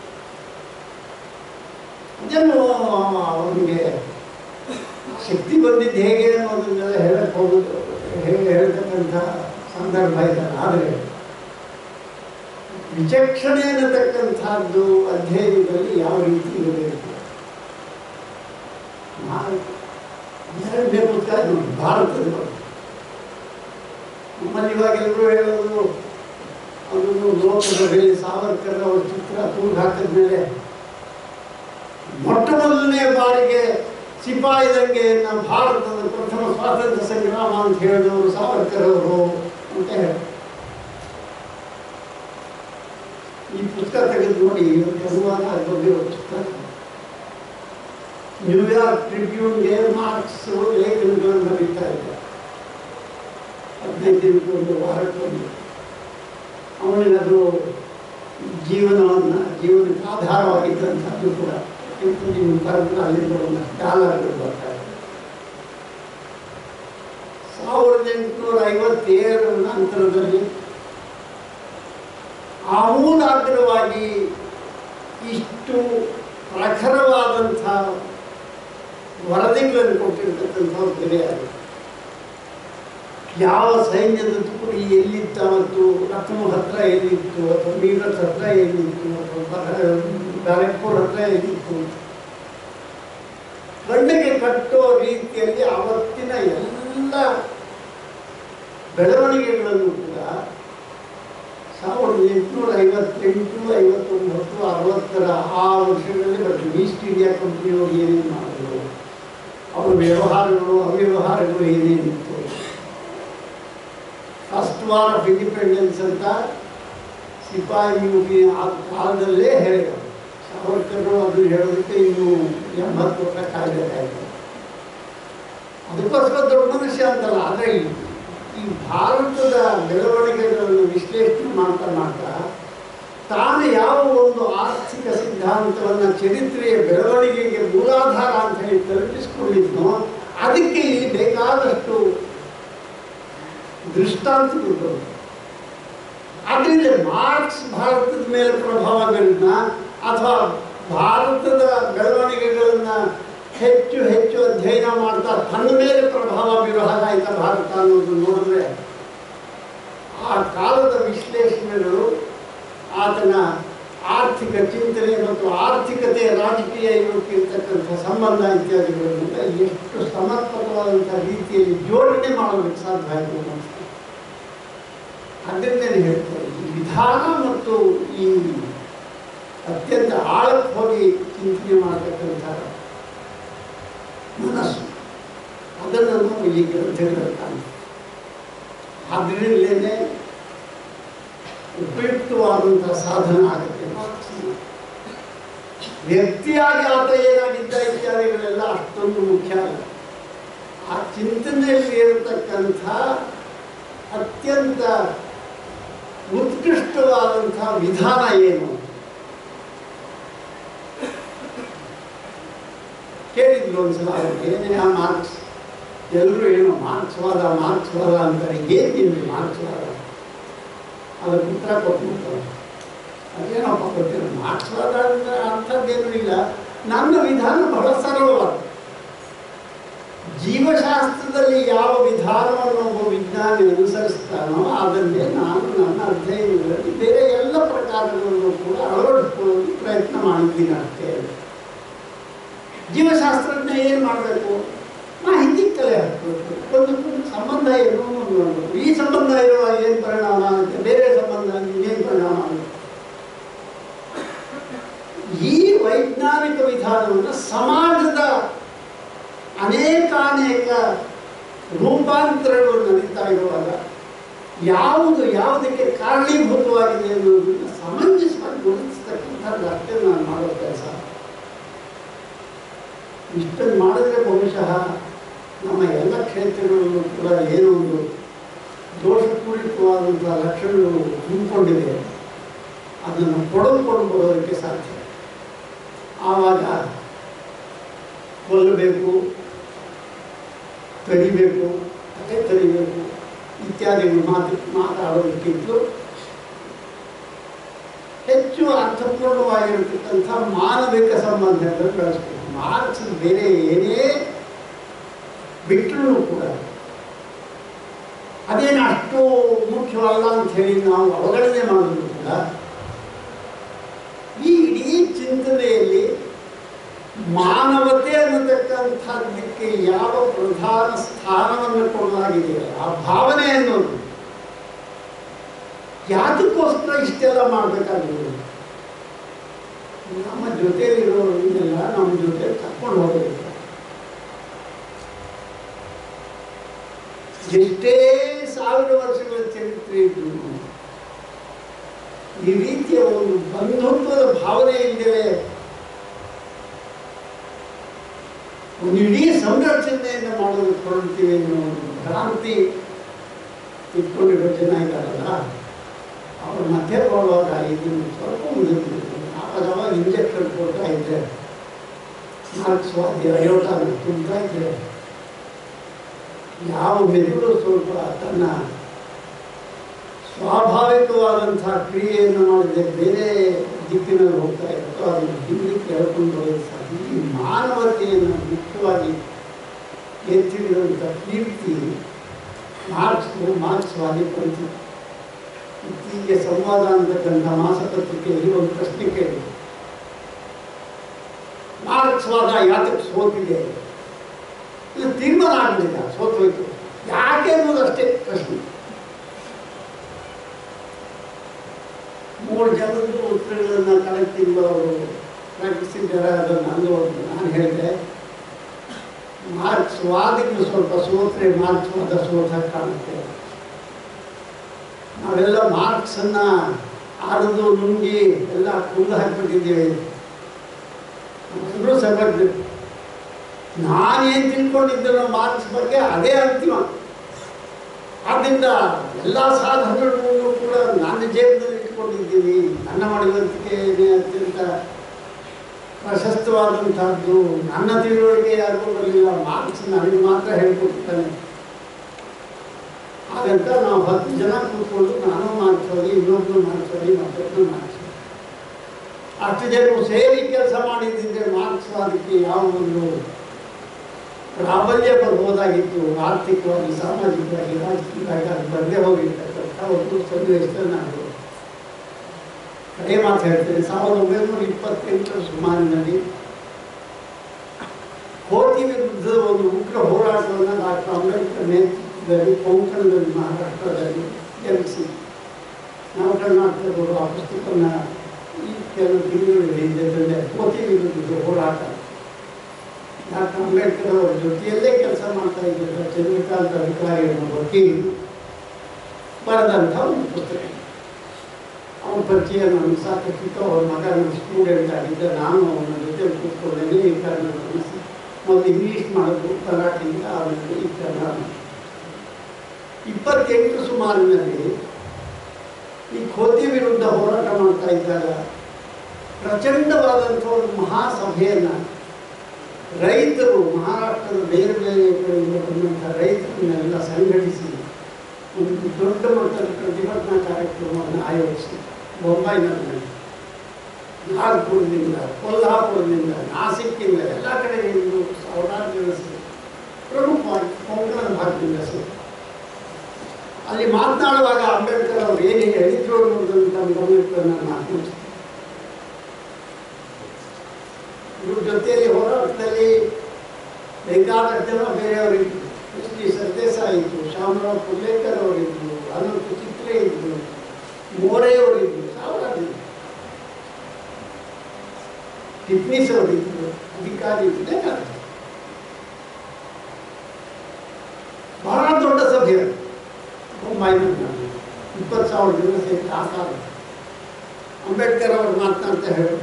ಅದೇನು ಅವನಿಗೆ ಶಕ್ತಿ ಬಂದಿದ್ದು ಹೇಗೆ ಅನ್ನೋದನ್ನೆಲ್ಲ ಹೇಳಕ್ಕೆ ಹೋಗೋದು ಹೇಗೆ ಹೇಳ್ತಕ್ಕಂಥ ಸಂದರ್ಭ ಇದೆ ಆದರೆ ವಿಚಕ್ಷಣೆ ಅನ್ನತಕ್ಕಂಥದ್ದು ಅಧ್ಯಯನದಲ್ಲಿ ಯಾವ ರೀತಿ ಇರಬೇಕು ನಾನು ಎರಡನೇ ಪುಸ್ತಕ ನೋಡಿ ಭಾರತದ ಬಗ್ಗೆ ನಮ್ಮಲ್ಲಿ ಇವಾಗ ಎಲ್ಲರೂ ಹೇಳೋದು ಅದನ್ನು ಲೋಕಸಭೆಯಲ್ಲಿ ಸಾವರ್ಕರ್ ಅವರ ಚಿತ್ರ ತೂಗು ಹಾಕಿದ್ಮೇಲೆ ಮೊಟ್ಟ ಮೊದಲನೇ ಬಾರಿಗೆ ಸಿಪಾಯಿ ದಂಗೆಯನ್ನ ಭಾರತದ ಪ್ರಥಮ ಸ್ವಾತಂತ್ರ್ಯ ಸಂಗ್ರಾಮ ಅಂತ ಹೇಳಿದವರು ಸಾವರ್ಕರ್ ಅವರು ಅಂತ ಹೇಳಿ ಈ ಪುಸ್ತಕ ತೆಗೆದು ನೋಡಿ ಇವತ್ತು ಅನುವಾದ ಆಗಿರೋ ಪುಸ್ತಕ ನ್ಯೂಯಾರ್ಕ್ ಟ್ರಿಬ್ಯೂನ್ಗೆ ಮಾರ್ಕ್ಸ್ ಲೇಖನಗಳನ್ನು ಬರೀತಾ ಇದ್ದ ಹದಿನೈದು ದಿನಕ್ಕೊಂದು ವಾರಕ್ಕೊಂದು ಅವನಿಗೆ ಅದು ಜೀವನವನ್ನು ಜೀವನಕ್ಕೆ ಆಧಾರವಾಗಿದ್ದಂಥದ್ದು ಕೂಡ ಇಂಥ ನೀವು ಕರೆದ್ರೆ ಅಲ್ಲಿಂದ ಒಂದು ಡಾಲರ್ಗಳು ಬರ್ತಾ ಇದೆ ಸಾವಿರದ ಎಂಟುನೂರ ಐವತ್ತೇಳರ ನಂತರದಲ್ಲಿ ಆಮೂಲಾಗ್ರವಾಗಿ ಇಷ್ಟು ಪ್ರಖರವಾದಂಥ ವರದಿಗಳನ್ನು ಕೊಟ್ಟಿರ್ತಕ್ಕಂಥವ್ರು ತಿಳಿயாது ಯಾವ ಸೈನ್ಯದ ತುಕಡಿ ಎಲ್ಲಿತ್ತು ಅವತ್ತು ಲಕ್ನೋ ಹತ್ರ ಎಲ್ಲಿತ್ತು ಅಥವಾ ಮೀರತ್ ಹತ್ರ ಎಲ್ಲಿತ್ತು ಅಥವಾ ಬ್ಯಾರಕ್ಪುರ್ ಹತ್ರ ಎಲ್ಲಿತ್ತು ಕಣ್ಣಿಗೆ ಕಟ್ಟೋ ರೀತಿಯಲ್ಲಿ ಅವತ್ತಿನ ಎಲ್ಲ ಬೆಳವಣಿಗೆಗಳನ್ನು ಕೂಡ ಸಾವಿರದ ಎಂಟುನೂರ ಐವತ್ತೆಂಟು ಐವತ್ತೊಂಬತ್ತು ಅರವತ್ತರ ಆ ವರ್ಷಗಳಲ್ಲಿ ಬರ್ತದೆ ಈಸ್ಟ್ ಇಂಡಿಯಾ ಕಂಪ್ನಿಯವರು ಏನೇನು ಮಾಡಿದ್ರು ಅವರ ವ್ಯವಹಾರಗಳು ಅವ್ಯವಹಾರಗಳು ಏನೇನಿತ್ತು ಫಸ್ಟ್ ವಾರ್ ಆಫ್ ಇಂಡಿಪೆಂಡೆನ್ಸ್ ಅಂತ ಸಿಪಾಯಿ ಮುಗಿ ಆ ಕಾಲದಲ್ಲೇ ಹೇಳಿದರು ಸಾವರ್ಕರು ಅದು ಹೇಳೋದಕ್ಕೆ ಇನ್ನು ಎಂಬತ್ತು ವರ್ಷ ಕಾಯಬೇಕಾಯಿತು ಅದಕ್ಕೋಸ್ಕರ ದೊಡ್ಡ ಮನುಷ್ಯ ಅಂತಲ್ಲ ಆದರೆ ಈ ಈ ಭಾರತದ ಬೆಳವಣಿಗೆಗಳನ್ನು ವಿಶ್ಲೇಷಣೆ ಮಾಡ್ತಾ ಮಾಡ್ತಾ ತಾನು ಯಾವ ಒಂದು ಆರ್ಥಿಕ ಸಿದ್ಧಾಂತವನ್ನು ಚರಿತ್ರೆಯ ಬೆಳವಣಿಗೆಗೆ ಮೂಲಾಧಾರ ಅಂತ ಹೇಳಿ ಕಲ್ಪಿಸಿಕೊಂಡಿದ್ನೋ ಅದಕ್ಕೆ ಇಲ್ಲಿ ಬೇಕಾದಷ್ಟು ದೃಷ್ಟಾಂತಗಳು ಬರುತ್ತೆ ಅದರಿಂದ ಮಾರ್ಕ್ಸ್ ಭಾರತದ ಮೇಲೆ ಪ್ರಭಾವಗಳನ್ನ ಅಥವಾ ಭಾರತದ ಬೆಳವಣಿಗೆಗಳನ್ನು ಹೆಚ್ಚು ಹೆಚ್ಚು ಅಧ್ಯಯನ ಮಾಡ್ತಾ ತನ್ನ ಮೇಲೆ ಪ್ರಭಾವ ಬೀರೋ ಹಾಗಾಯ್ತಾ ಭಾರತ ಅನ್ನೋದು ನೋಡಿದ್ರೆ ಆ ಕಾಲದ ವಿಶ್ಲೇಷಣೆಗಳು ಆತನ ಆರ್ಥಿಕ ಚಿಂತನೆ ಮತ್ತು ಆರ್ಥಿಕತೆ ರಾಜಕೀಯ ಇವಕ್ಕಿರ್ತಕ್ಕಂಥ ಸಂಬಂಧ ಇತ್ಯಾದಿಗಳನ್ನೆಲ್ಲ ಎಷ್ಟು ಸಮರ್ಪಕವಾದಂಥ ರೀತಿಯಲ್ಲಿ ಜೋಡಣೆ ಮಾಡೋದಕ್ಕೆ ಸಾಧ್ಯ ಆಯಿತು ಅನ್ನಿಸ್ತದೆ ಅದರಿಂದಲೇ ಹೇಳ್ತಾರೆ ಈ ವಿಧಾನ ಮತ್ತು ಈ ಅತ್ಯಂತ ಆಳಕ್ಕೆ ಹೋಗಿ ಚಿಂತನೆ ಮಾಡತಕ್ಕಂಥ ಮನಸ್ಸು ಅದನ್ನು ನಾವು ಈ ಗ್ರಂಥಗಳಲ್ಲಿ ಕಾಣ್ತೀವಿ ಅದರಿಂದಲೇ ಉಪಯುಕ್ತವಾದಂಥ ಸಾಧನ ಆಗುತ್ತೆ ಮಾರ್ಕ್ಸಿನ. ವ್ಯಕ್ತಿಯಾಗಿ ಆತ ಏನಾಗಿದ್ದ ಇತ್ಯಾದಿಗಳೆಲ್ಲ ಅಷ್ಟೊಂದು ಮುಖ್ಯ ಅಲ್ಲ ಆ ಚಿಂತನೆಯಲ್ಲಿ ಇರತಕ್ಕಂಥ ಅತ್ಯಂತ ಉತ್ಕೃಷ್ಟವಾದಂಥ ವಿಧಾನ ಏನು ಕೇಳಿದ್ರು ಒಂದ್ಸಲ ಅವ್ರಿಗೆ ಏನೇ ಆ ಮಾರ್ಕ್ಸ್ ಎಲ್ಲರೂ ಏನೋ ಮಾರ್ಕ್ಸ್ವಾದ ಮಾರ್ಕ್ಸ್ವಾದ ಅಂತಾರೆ ಏನಿಲ್ಲ ಮಾರ್ಕ್ಸ್ವಾದ ಅದಕ್ಕೆ ಉತ್ತರ ಕೊಟ್ಬಿಡ್ತಾರೆ ಅದೇನಪ್ಪ ಗೊತ್ತಿಲ್ಲ ಮಾರ್ಕ್ಸ್ವಾದ ಅಂದ್ರೆ ಅಂಥದ್ದೇನೂ ಇಲ್ಲ ನನ್ನ ವಿಧಾನ ಬಹಳ ಸರಳವಾದ ಜೀವಶಾಸ್ತ್ರದಲ್ಲಿ ಯಾವ ವಿಧಾನವನ್ನು ಒಬ್ಬ ವಿಜ್ಞಾನಿ ಅನುಸರಿಸ್ತಾನೋ ಅದನ್ನೇ ನಾನು ನನ್ನ ಅಧ್ಯಯನಗಳಲ್ಲಿ ಬೇರೆ ಎಲ್ಲ ಪ್ರಕಾರಗಳನ್ನು ಕೂಡ ಅಳವಡಿಸ್ಕೊಳ್ಳೋದು ಪ್ರಯತ್ನ ಮಾಡಿದ್ದೀನಿ ಅಷ್ಟೇ ಜೀವಶಾಸ್ತ್ರಜ್ಞ ಏನು ಮಾಡಬೇಕು ಮಾಹಿತಿ ಕಲೆ ಹಾಕಬೇಕು ಒಂದಕ್ಕೊಂದು ಸಂಬಂಧ ಏನು ಅನ್ನೋದು ನೋಡ್ಬೇಕು ಈ ಸಂಬಂಧ ಇರುವ ಏನು ಪರಿಣಾಮ ಆಗುತ್ತೆ ಬೇರೆ ಸಂಬಂಧ ಏನು ಪರಿಣಾಮ ಆಗುತ್ತೆ ಈ ವೈಜ್ಞಾನಿಕ ವಿಧಾನವನ್ನು ಸಮಾಜದ ಅನೇಕಾನೇಕ ರೂಪಾಂತರಗಳು ನಡೀತಾ ಇರುವಾಗ ಯಾವುದು ಯಾವುದಕ್ಕೆ ಕಾರಣೀಭೂತವಾಗಿದೆ ಅನ್ನೋದನ್ನು ಸಮಂಜಸವಾಗಿ ಗುರುತಿಸ್ತಕ್ಕಂಥದ್ದು ಅಷ್ಟೇ ನಾನು ಮಾಡೋ ಕೆಲಸ ಇಷ್ಟನ್ನು ಮಾಡಿದ್ರೆ ಬಹುಶಃ ನಮ್ಮ ಎಲ್ಲ ಕ್ಷೇತ್ರಗಳಲ್ಲೂ ಕೂಡ ಏನೋ ಒಂದು ದೋಷಪೂರಿತವಾದಂಥ ಲಕ್ಷಣಗಳು ತುಂಬಿಕೊಂಡಿದೆ ಅದನ್ನು ಕೊಡಲ್ಕೊಂಡು ಬರೋದಕ್ಕೆ ಸಾಧ್ಯ ಆವಾಗ ಕೊಲ್ಲಬೇಕು ತಡಿಬೇಕು ಅದೇ ತಡಿಬೇಕು ಇತ್ಯಾದಿಗಳು ಮಾತು ಮಾತಾಡೋದಕ್ಕಿಂತಲೂ ಹೆಚ್ಚು ಅರ್ಥಪೂರ್ಣವಾಗಿರತಕ್ಕಂಥ ಮಾನವಿಕ ಸಂಬಂಧಗಳನ್ನು ಬೆಳೆಸ್ಬೇಕು ಮಾರ್ಕ್ಸ್ ಬೇರೆ ಏನೇ ಬಿಟ್ಟರೂ ಕೂಡ ಅದೇನು ಅಷ್ಟು ಮುಖ್ಯವಲ್ಲ ಅಂತ ಹೇಳಿ ನಾವು ಅವಗಣನೆ ಮಾಡಿದ್ರು ಕೂಡ ಈ ಇಡೀ ಚಿಂತನೆಯಲ್ಲಿ ಮಾನವತೆ ಅನ್ನತಕ್ಕಂಥದ್ದಕ್ಕೆ ಯಾವ ಪ್ರಧಾನ ಸ್ಥಾನವನ್ನು ಕೊಡಲಾಗಿದೆ ಆ ಭಾವನೆ ಅನ್ನೋದು ಯಾತಕ್ಕೋಸ್ಕರ ಇಷ್ಟೆಲ್ಲ ಮಾಡಬೇಕಾಗಿದೆ ನಮ್ಮ ಜೊತೆಲಿರೋರಿಗೆಲ್ಲ ನಮ್ಮ ಜೊತೆ ಕರ್ಕೊಂಡು ಹೋಗಬೇಕು ಎಷ್ಟೇ ಸಾವಿರ ವರ್ಷಗಳ ಚರಿತ್ರೆ ಇದ್ದು ಈ ರೀತಿಯ ಒಂದು ಬಂಧುತ್ವದ ಭಾವನೆ ಇಲ್ಲದೆ ಒಂದು ಇಡೀ ಸಂರಕ್ಷಣೆಯನ್ನು ಮಾಡೋದಕ್ಕೆ ಹೊರಡ್ತೀವಿ ಅನ್ನೋ ಒಂದು ಭ್ರಾಂತಿ ಇಟ್ಕೊಂಡಿರೋ ಜನ ಇದ್ದಾರಲ್ಲ ಅವ್ರು ಮತ್ತೆ ಬರುವಾಗ ಇದನ್ನು ಸ್ವಲ್ಪ ಮುಂದೆ ಆವಾಗ ಅವಾಗ ಇಂಜೆಕ್ಷನ್ ಕೊಡ್ತಾ ಇದ್ದೆ ಮಾರ್ಕ್ಸ್ವಾದಿ ಅಯೋಟಾನ ತುಂಬ್ತಾ ಇದ್ದೆ ಯಾವ ಮೆದುಳು ಸ್ವಲ್ಪ ತನ್ನ ಸ್ವಾಭಾವಿಕವಾದಂಥ ಕ್ರಿಯೆಯನ್ನು ಮಾಡಿದೆ ಬೇರೆ ದಿಕ್ಕಿನಲ್ಲಿ ಹೋಗ್ತಾ ಇರುತ್ತೋ ಅದನ್ನು ಹಿಂದಕ್ಕೆ ಹೇಳ್ಕೊಂಡು ಬರೋದು ಸಾಧ್ಯ ಈ ಮಾನವತೆಯನ್ನು ಮುಖ್ಯವಾಗಿ ಎತ್ತಿಡಿದಂಥ ಕೀರ್ತಿ ಮಾರ್ಕ್ಸ್ ಮಾರ್ಕ್ಸ್ವಾದಿ ಪಂಥಿ ಇತ್ತೀಚೆಗೆ ಸಂವಾದ ಅಂತಕ್ಕಂಥ ಮಾಸಪತ್ರಿಕೆಯಲ್ಲಿ ಒಂದು ಪ್ರಶ್ನೆ ಕೇಳಿ ಮಾರ್ಕ್ಸ್ವಾದ ಯಾತಕ್ಕೆ ಸೋತಿದೆ ಇದು ತೀರ್ಮಾನ ಆಗಲಿಲ್ಲ ಸೋತೋಯ್ತು ಯಾಕೆ ಅನ್ನೋದಷ್ಟೇ ಪ್ರಶ್ನೆ ಮೂರು ಜನದ್ದು ಉತ್ತರಗಳನ್ನು ಕಳೆದ ತಿಂಗಳು ಅವರು ಪ್ರಕಟಿಸಿದ್ದಾರೆ ಅದನ್ನು ಅಂದು ನಾನು ಹೇಳಿದೆ ಮಾರ್ಕ್ಸ್ ವಾದಿಗಳು ಸ್ವಲ್ಪ ಸೋತ್ರೆ ಮಾರ್ಕ್ಸ್ ವಾದ ಸೋತ ಕಾಣುತ್ತೆ ನಾವೆಲ್ಲ ಮಾರ್ಕ್ಸನ್ನು ಆಡಿದು ನುಂಗಿ ಎಲ್ಲ ಕುಂದು ಹಾಕ್ಬಿಟ್ಟಿದ್ದೀವಿ ಎಲ್ಲರೂ ಸಬರ್ದು ನಾನೇನು ತಿಳ್ಕೊಂಡಿದ್ದೆನೋ ಮಾರ್ಕ್ಸ್ ಬಗ್ಗೆ ಅದೇ ಅಂತಿಮ ಆದ್ದರಿಂದ ಎಲ್ಲ ಸಾಧನಗಳನ್ನು ಕೂಡ ನನ್ನ ಜೇಬದಲ್ಲಿ ಇಟ್ಕೊಂಡಿದ್ದೀನಿ ನನ್ನ ಮಾಡುವಂತಿಕೆನೇ ಅತ್ಯಂತ ಪ್ರಶಸ್ತವಾದಂಥದ್ದು ನನ್ನ ತಿಳುವಳಿಕೆ ಯಾರಿಗೂ ಬರಲಿಲ್ಲ ಮಾರ್ಕ್ಸ್ ನನಗೆ ಮಾತ್ರ ಹೇಳ್ಕೊಡ್ತಾನೆ ಹಾಗಂತ ನಾವು ಹತ್ತು ಜನ ಕೂತ್ಕೊಂಡು ನಾನು ಮಾಡ್ಸೋದು ಇನ್ನೊಬ್ಬರು ಮಾಡ್ಸೋದು ಮತ್ತೊಬ್ಬರು ಮಾಡ್ಸೋದು ಅಷ್ಟು ಜನ ಸೇರಿ ಕೆಲಸ ಮಾಡಿದ್ದಿದ್ರೆ ಮಾರ್ಕ್ಸ್ವಾದಕ್ಕೆ ಯಾವ ಒಂದು ಪ್ರಾಬಲ್ಯ ಬರ್ಬೋದಾಗಿತ್ತು ಆರ್ಥಿಕವಾಗಿ ಸಾಮಾಜಿಕವಾಗಿ ರಾಜಕೀಯವಾಗಿ ಅದು ಬರದೇ ಹೋಗಿರ್ತಕ್ಕಂಥ ಒಂದು ಸನ್ನಿವೇಶದಲ್ಲಿ ನಾನು ಕಡೆ ಮಾತು ಹೇಳ್ತೇನೆ ಸಾವಿರದ ಒಂಬೈನೂರ ಇಪ್ಪತ್ತೆಂಟರ ಸುಮಾರಿನಲ್ಲಿ ಕೋತಿ ವಿರುದ್ಧದ ಒಂದು ಉಗ್ರ ಹೋರಾಟವನ್ನು ಡಾಕ್ಟರ್ ಅಂಬೇಡ್ಕರ್ ನೇತೃತ್ವದಲ್ಲಿ ಕೊಂಕಣದಲ್ಲಿ ಮಹಾರಾಷ್ಟ್ರದಲ್ಲಿ ಜರುಗಿಸಿ ನಾವು ಕರ್ನಾಟಕದವರು ಆ ಪುಸ್ತಕವನ್ನು ಈ ಕೆಲವು ತಿಂಗಳು ಹಿಂದೆ ತಂದೆ ಕೋತಿ ವಿರುದ್ಧದ ಹೋರಾಟ ಡಾಕ್ಟರ್ ಅಂಬೇಡ್ಕರ್ ಅವರ ಜೊತೆಯಲ್ಲೇ ಕೆಲಸ ಮಾಡ್ತಾ ಇದ್ದ ಚಂದ್ರಕಾಂತ್ ಅಧಿಕಾರಿ ಅನ್ನೋ ವಕೀಲರು ಬರೆದಂಥ ಒಂದು ಪುಸ್ತಕ ಅವನ ಪರಿಚಯ ನನಗೆ ಸಾಕಷ್ಟಿತ್ತು ಅವ್ರ ಮಗ ನನ್ನ ಸ್ಟೂಡೆಂಟ್ ಆಗಿದ್ದ ನಾನು ಅವನ ಜೊತೆ ಕೂತ್ಕೊಂಡೇ ಈ ಕನ್ನಡ ಮೊದಲು ಇಂಗ್ಲೀಷ್ ಮಾಡೋದು ಕರಾಟಿಂದ ಆಮೇಲೆ ಈ ಕನ್ನಡ ಇಪ್ಪತ್ತೆಂಟು ಸುಮಾರಿನಲ್ಲಿ ಈ ಖೋತಿ ವಿರುದ್ಧ ಹೋರಾಟ ಮಾಡ್ತಾ ಇದ್ದಾಗ ಪ್ರಚಂಡವಾದಂಥ ಒಂದು ಮಹಾಸಭೆಯನ್ನು ರೈತರು ಮಹಾರಾಷ್ಟ್ರದ ಬೇರೆ ಬೇರೆ ಕಡೆಯಿಂದ ಬಂದಂಥ ರೈತರನ್ನೆಲ್ಲ ಸಂಘಟಿಸಿ ಒಂದು ದೊಡ್ಡ ಮಟ್ಟದ ಪ್ರತಿಭಟನಾ ಕಾರ್ಯಕ್ರಮವನ್ನು ಆಯೋಜಿಸಿ ಬೊಂಬೈನಲ್ಲಿ ನಾಗ್ಪುರದಿಂದ ಕೊಲ್ಹಾಪುರದಿಂದ ನಾಸಿಕ್ಕಿಂದ ಎಲ್ಲ ಕಡೆಯಿಂದ ಸಾವಿರಾರು ಜನ ಸೇರಿ ಪ್ರಮುಖವಾಗಿ ಕೊಂಕಣ ಭಾಗದಿಂದ ಸೇರಿ ಅಲ್ಲಿ ಮಾತನಾಡುವಾಗ ಅಂಬೇಡ್ಕರ್ ಅವರು ಏನು ಹೇಳಿದ್ರು ಅನ್ನೋದನ್ನು ತಮ್ಮ ಗಮನಕ್ಕೆ ನಾನು ಮಾತನಾಡ್ತೀನಿ ಇವ್ರ ಜೊತೆಯಲ್ಲಿ ಹೋರಾಟದಲ್ಲಿ ಬೇಕಾದಷ್ಟು ಜನ ಬೇರೆಯವರಿದ್ರು ಎಸ್ ಡಿ ಸರ್ದೇಸಾಯಿ ಇದ್ರು ಶಾಮರಾವ್ ಪುರ್ಲೇಕರ್ ಅವರಿದ್ರು ಅನಂತ ಚಿತ್ರೆ ಇದ್ರು ಮೋರೆಯವರಿದ್ರು ಸಾವಿರಾರು ಜನ ಟಿಪ್ನೀಸ್ ಅವರಿದ್ರು ಅಧಿಕಾರಿ ಇದ್ರು ಬೇಕಾದಷ್ಟು ಅಯೋಧ್ಯೆ ಒಂಬೈನೂರ ಇಪ್ಪತ್ತು ಸಾವಿರ ಜನ ಸೇರಿ ಆಕಾರ ಅಂಬೇಡ್ಕರ್ ಅವರು ಮಾತನಾಡ್ತಾ ಹೇಳು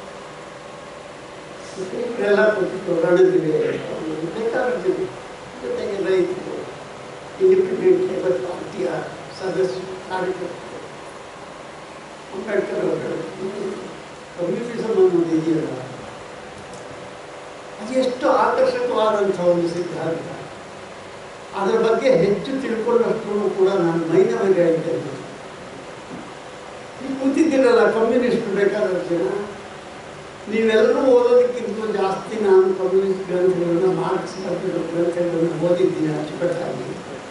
ಇವರೆಲ್ಲ ಕೂತಿತ್ತು ರಣದಿವೆ ಬೇಕಾಗುತ್ತೆ ಜೊತೆಗೆ ರೈತರು ಇಂಡಿಪೆಂಡೆಂಟ್ ಲೇಬರ್ ಪಾರ್ಟಿಯ ಸದಸ್ಯರು ಕಾರ್ಯಕರ್ತರು ಅಂಬೇಡ್ಕರ್ ಅವರು ಕಮ್ಯುನಿಸಮ್ ಅನ್ನೋದು ಇದೆಯಲ್ಲ ಅದು ಎಷ್ಟು ಆಕರ್ಷಕವಾದಂಥ ಒಂದು ಸಿದ್ಧಾಂತ ಅದರ ಬಗ್ಗೆ ಹೆಚ್ಚು ತಿಳ್ಕೊಂಡಷ್ಟು ಕೂಡ ನಾನು ಮೈನವರಿಗೆ ಇದ್ದೇನೆ ನೀವು ಕೂತಿದ್ದೀರಲ್ಲ ಕಮ್ಯುನಿಸ್ಟ್ ಬೇಕಾದಷ್ಟು ಜನ ನೀವೆಲ್ಲರೂ ಓದೋದಕ್ಕಿಂತ ಜಾಸ್ತಿ ನಾನು ಕಮ್ಯುನಿಸ್ಟ್ ಗ್ರಂಥಗಳನ್ನ ಮಾರ್ಕ್ಸ್ ಬರೆದಿರೋ ಗ್ರಂಥಗಳನ್ನು ಓದಿದ್ದೀನಿ ಅಚ್ಚುಕಟ್ಟಾಗಿ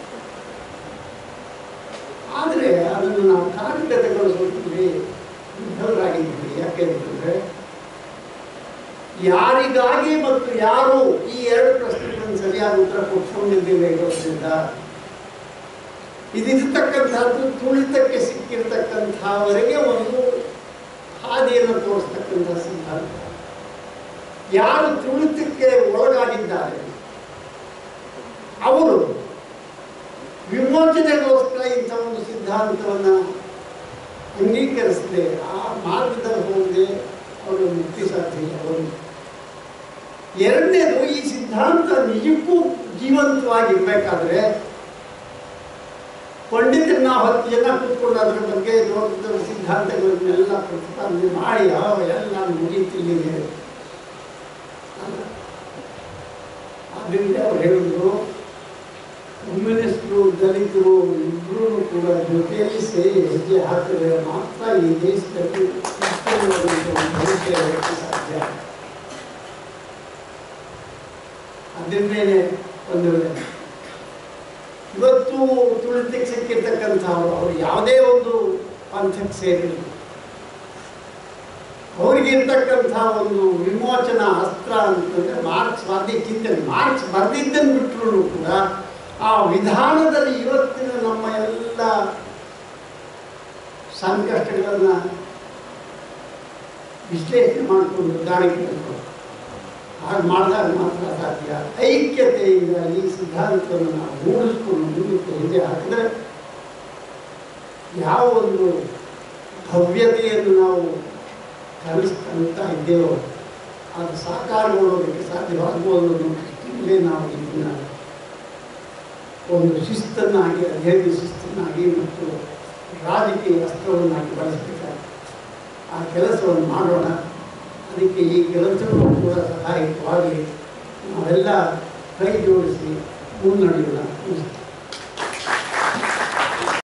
ಆದರೆ ಅದನ್ನು ನಾವು ಕಾರ್ಯಗತಗೊಳಿಸೋದ್ರಲ್ಲಿ ವಿಫಲರಾಗಿದ್ದೀವಿ ಯಾಕೆ ಅಂತಂದರೆ ಯಾರಿಗಾಗಿ ಮತ್ತು ಯಾರು ಈ ಎರಡು ಪ್ರಶ್ನೆಗಳನ್ನು ಸರಿಯಾದ ಉತ್ತರ ಕೊಟ್ಕೊಂಡಿದ್ದೇವೆ ಇರೋದ್ರಿಂದ ಇದಿರ್ತಕ್ಕಂಥದ್ದು ತುಳಿತಕ್ಕೆ ಸಿಕ್ಕಿರ್ತಕ್ಕಂಥವರೆಗೆ ಒಂದು ಹಾದಿಯನ್ನು ತೋರಿಸ್ತಕ್ಕಂಥ ಸಿದ್ಧಾಂತ ಯಾರು ತುಳಿತಕ್ಕೆ ಒಳಗಾಗಿದ್ದಾರೆ ಅವರು ವಿಮೋಚನೆಗೋಸ್ಕರ ಇಂಥ ಒಂದು ಸಿದ್ಧಾಂತವನ್ನು ಅಂಗೀಕರಿಸದೆ ಆ ಮಾರ್ಗದಲ್ಲಿ ಹೋಗದೆ ಅವರು ಮುಕ್ತಿ ಸಾಧ್ಯ ಇಲ್ಲ ಒಂದು ಎರಡನೇದು ಈ ಸಿದ್ಧಾಂತ ನಿಜಕ್ಕೂ ಜೀವಂತವಾಗಿರ್ಬೇಕಾದ್ರೆ ಪಂಡಿತರು ನಾವು ಹತ್ತು ಜನ ಕೂತ್ಕೊಂಡು ಅದ್ರ ಬಗ್ಗೆ ದೊಡ್ಡ ದೊಡ್ಡ ಸಿದ್ಧಾಂತಗಳನ್ನೆಲ್ಲ ಪ್ರತಿಪಾದನೆ ಮಾಡಿ ಯಾವ ಎಲ್ಲ ಮುಗೀತಿಲ್ಲಿಗೆ ಆದ್ದರಿಂದ ಅವ್ರು ಹೇಳಿದ್ರು ಕಮ್ಯುನಿಸ್ಟರು ದಲಿತರು ಇಬ್ಬರೂ ಕೂಡ ಜೊತೆಯಲ್ಲಿ ಸೇರಿ ಹೆಜ್ಜೆ ಹಾಕಿದ್ರೆ ಮಾತ್ರ ಈ ದೇಶದಲ್ಲಿ ಉತ್ತಮವಾದಂಥ ಒಂದು ಭವಿಷ್ಯ ಇರೋಕ್ಕೆ ಸಾಧ್ಯ ಅದರಿಂದಲೇ ಒಂದು ವೇಳೆ ಇವತ್ತು ತುಳಿತಕ್ಕೆ ಸಿಕ್ಕಿರ್ತಕ್ಕಂಥವ್ರು ಅವ್ರು ಯಾವುದೇ ಒಂದು ಪಂಥಕ್ಕೆ ಸೇರಿಲ್ಲ ಅವ್ರಿಗಿರ್ತಕ್ಕಂಥ ಒಂದು ವಿಮೋಚನಾ ಅಸ್ತ್ರ ಅಂತಂದರೆ ಮಾರ್ಕ್ಸ್ ವಾದಿ ಚಿಂತನೆ ಮಾರ್ಕ್ಸ್ ಬರೆದಿದ್ದನ್ನು ಬಿಟ್ಟರು ಕೂಡ ಆ ವಿಧಾನದಲ್ಲಿ ಇವತ್ತಿನ ನಮ್ಮ ಎಲ್ಲ ಸಂಕಷ್ಟಗಳನ್ನು ವಿಶ್ಲೇಷಣೆ ಮಾಡಿಕೊಂಡು ದಾಳಿಗೆ ಹಾಗೆ ಮಾಡಿದಾಗ ಮಾತ್ರ ಸಾಧ್ಯ ಐಕ್ಯತೆಯಿಂದ ಈ ಸಿದ್ಧಾಂತವನ್ನು ನಾವು ಮೂಡಿಸ್ಕೊಂಡು ಮುಂದಕ್ಕೆ ಹೆಜ್ಜೆ ಹಾಕಿದ್ರೆ ಯಾವ ಒಂದು ಭವ್ಯತೆಯನ್ನು ನಾವು ಕಲಿಸ್ಕೊಂತ ಇದ್ದೇವೋ ಅದು ಸಾಕಾರಗೊಳ್ಳೋದಕ್ಕೆ ಸಾಧ್ಯವಾಗಬಹುದು ಅನ್ನೋ ದೃಷ್ಟಿಯಲ್ಲೇ ನಾವು ಇದನ್ನು ಒಂದು ಶಿಸ್ತನ್ನಾಗಿ ಅಧ್ಯಯನ ಶಿಸ್ತನ್ನಾಗಿ ಮತ್ತು ರಾಜಕೀಯ ಅಸ್ತ್ರವನ್ನಾಗಿ ಬಳಸಬೇಕಾಗ್ತದೆ ಆ ಕೆಲಸವನ್ನು ಮಾಡೋಣ ಅದಕ್ಕೆ ಈ ಕೆಲಸಗಳು ಕೂಡ ಸಹಾಯಕವಾಗಿ ನಾವೆಲ್ಲ ಕೈ ಜೋಡಿಸಿ ಮುನ್ನಡೆಯೋಣ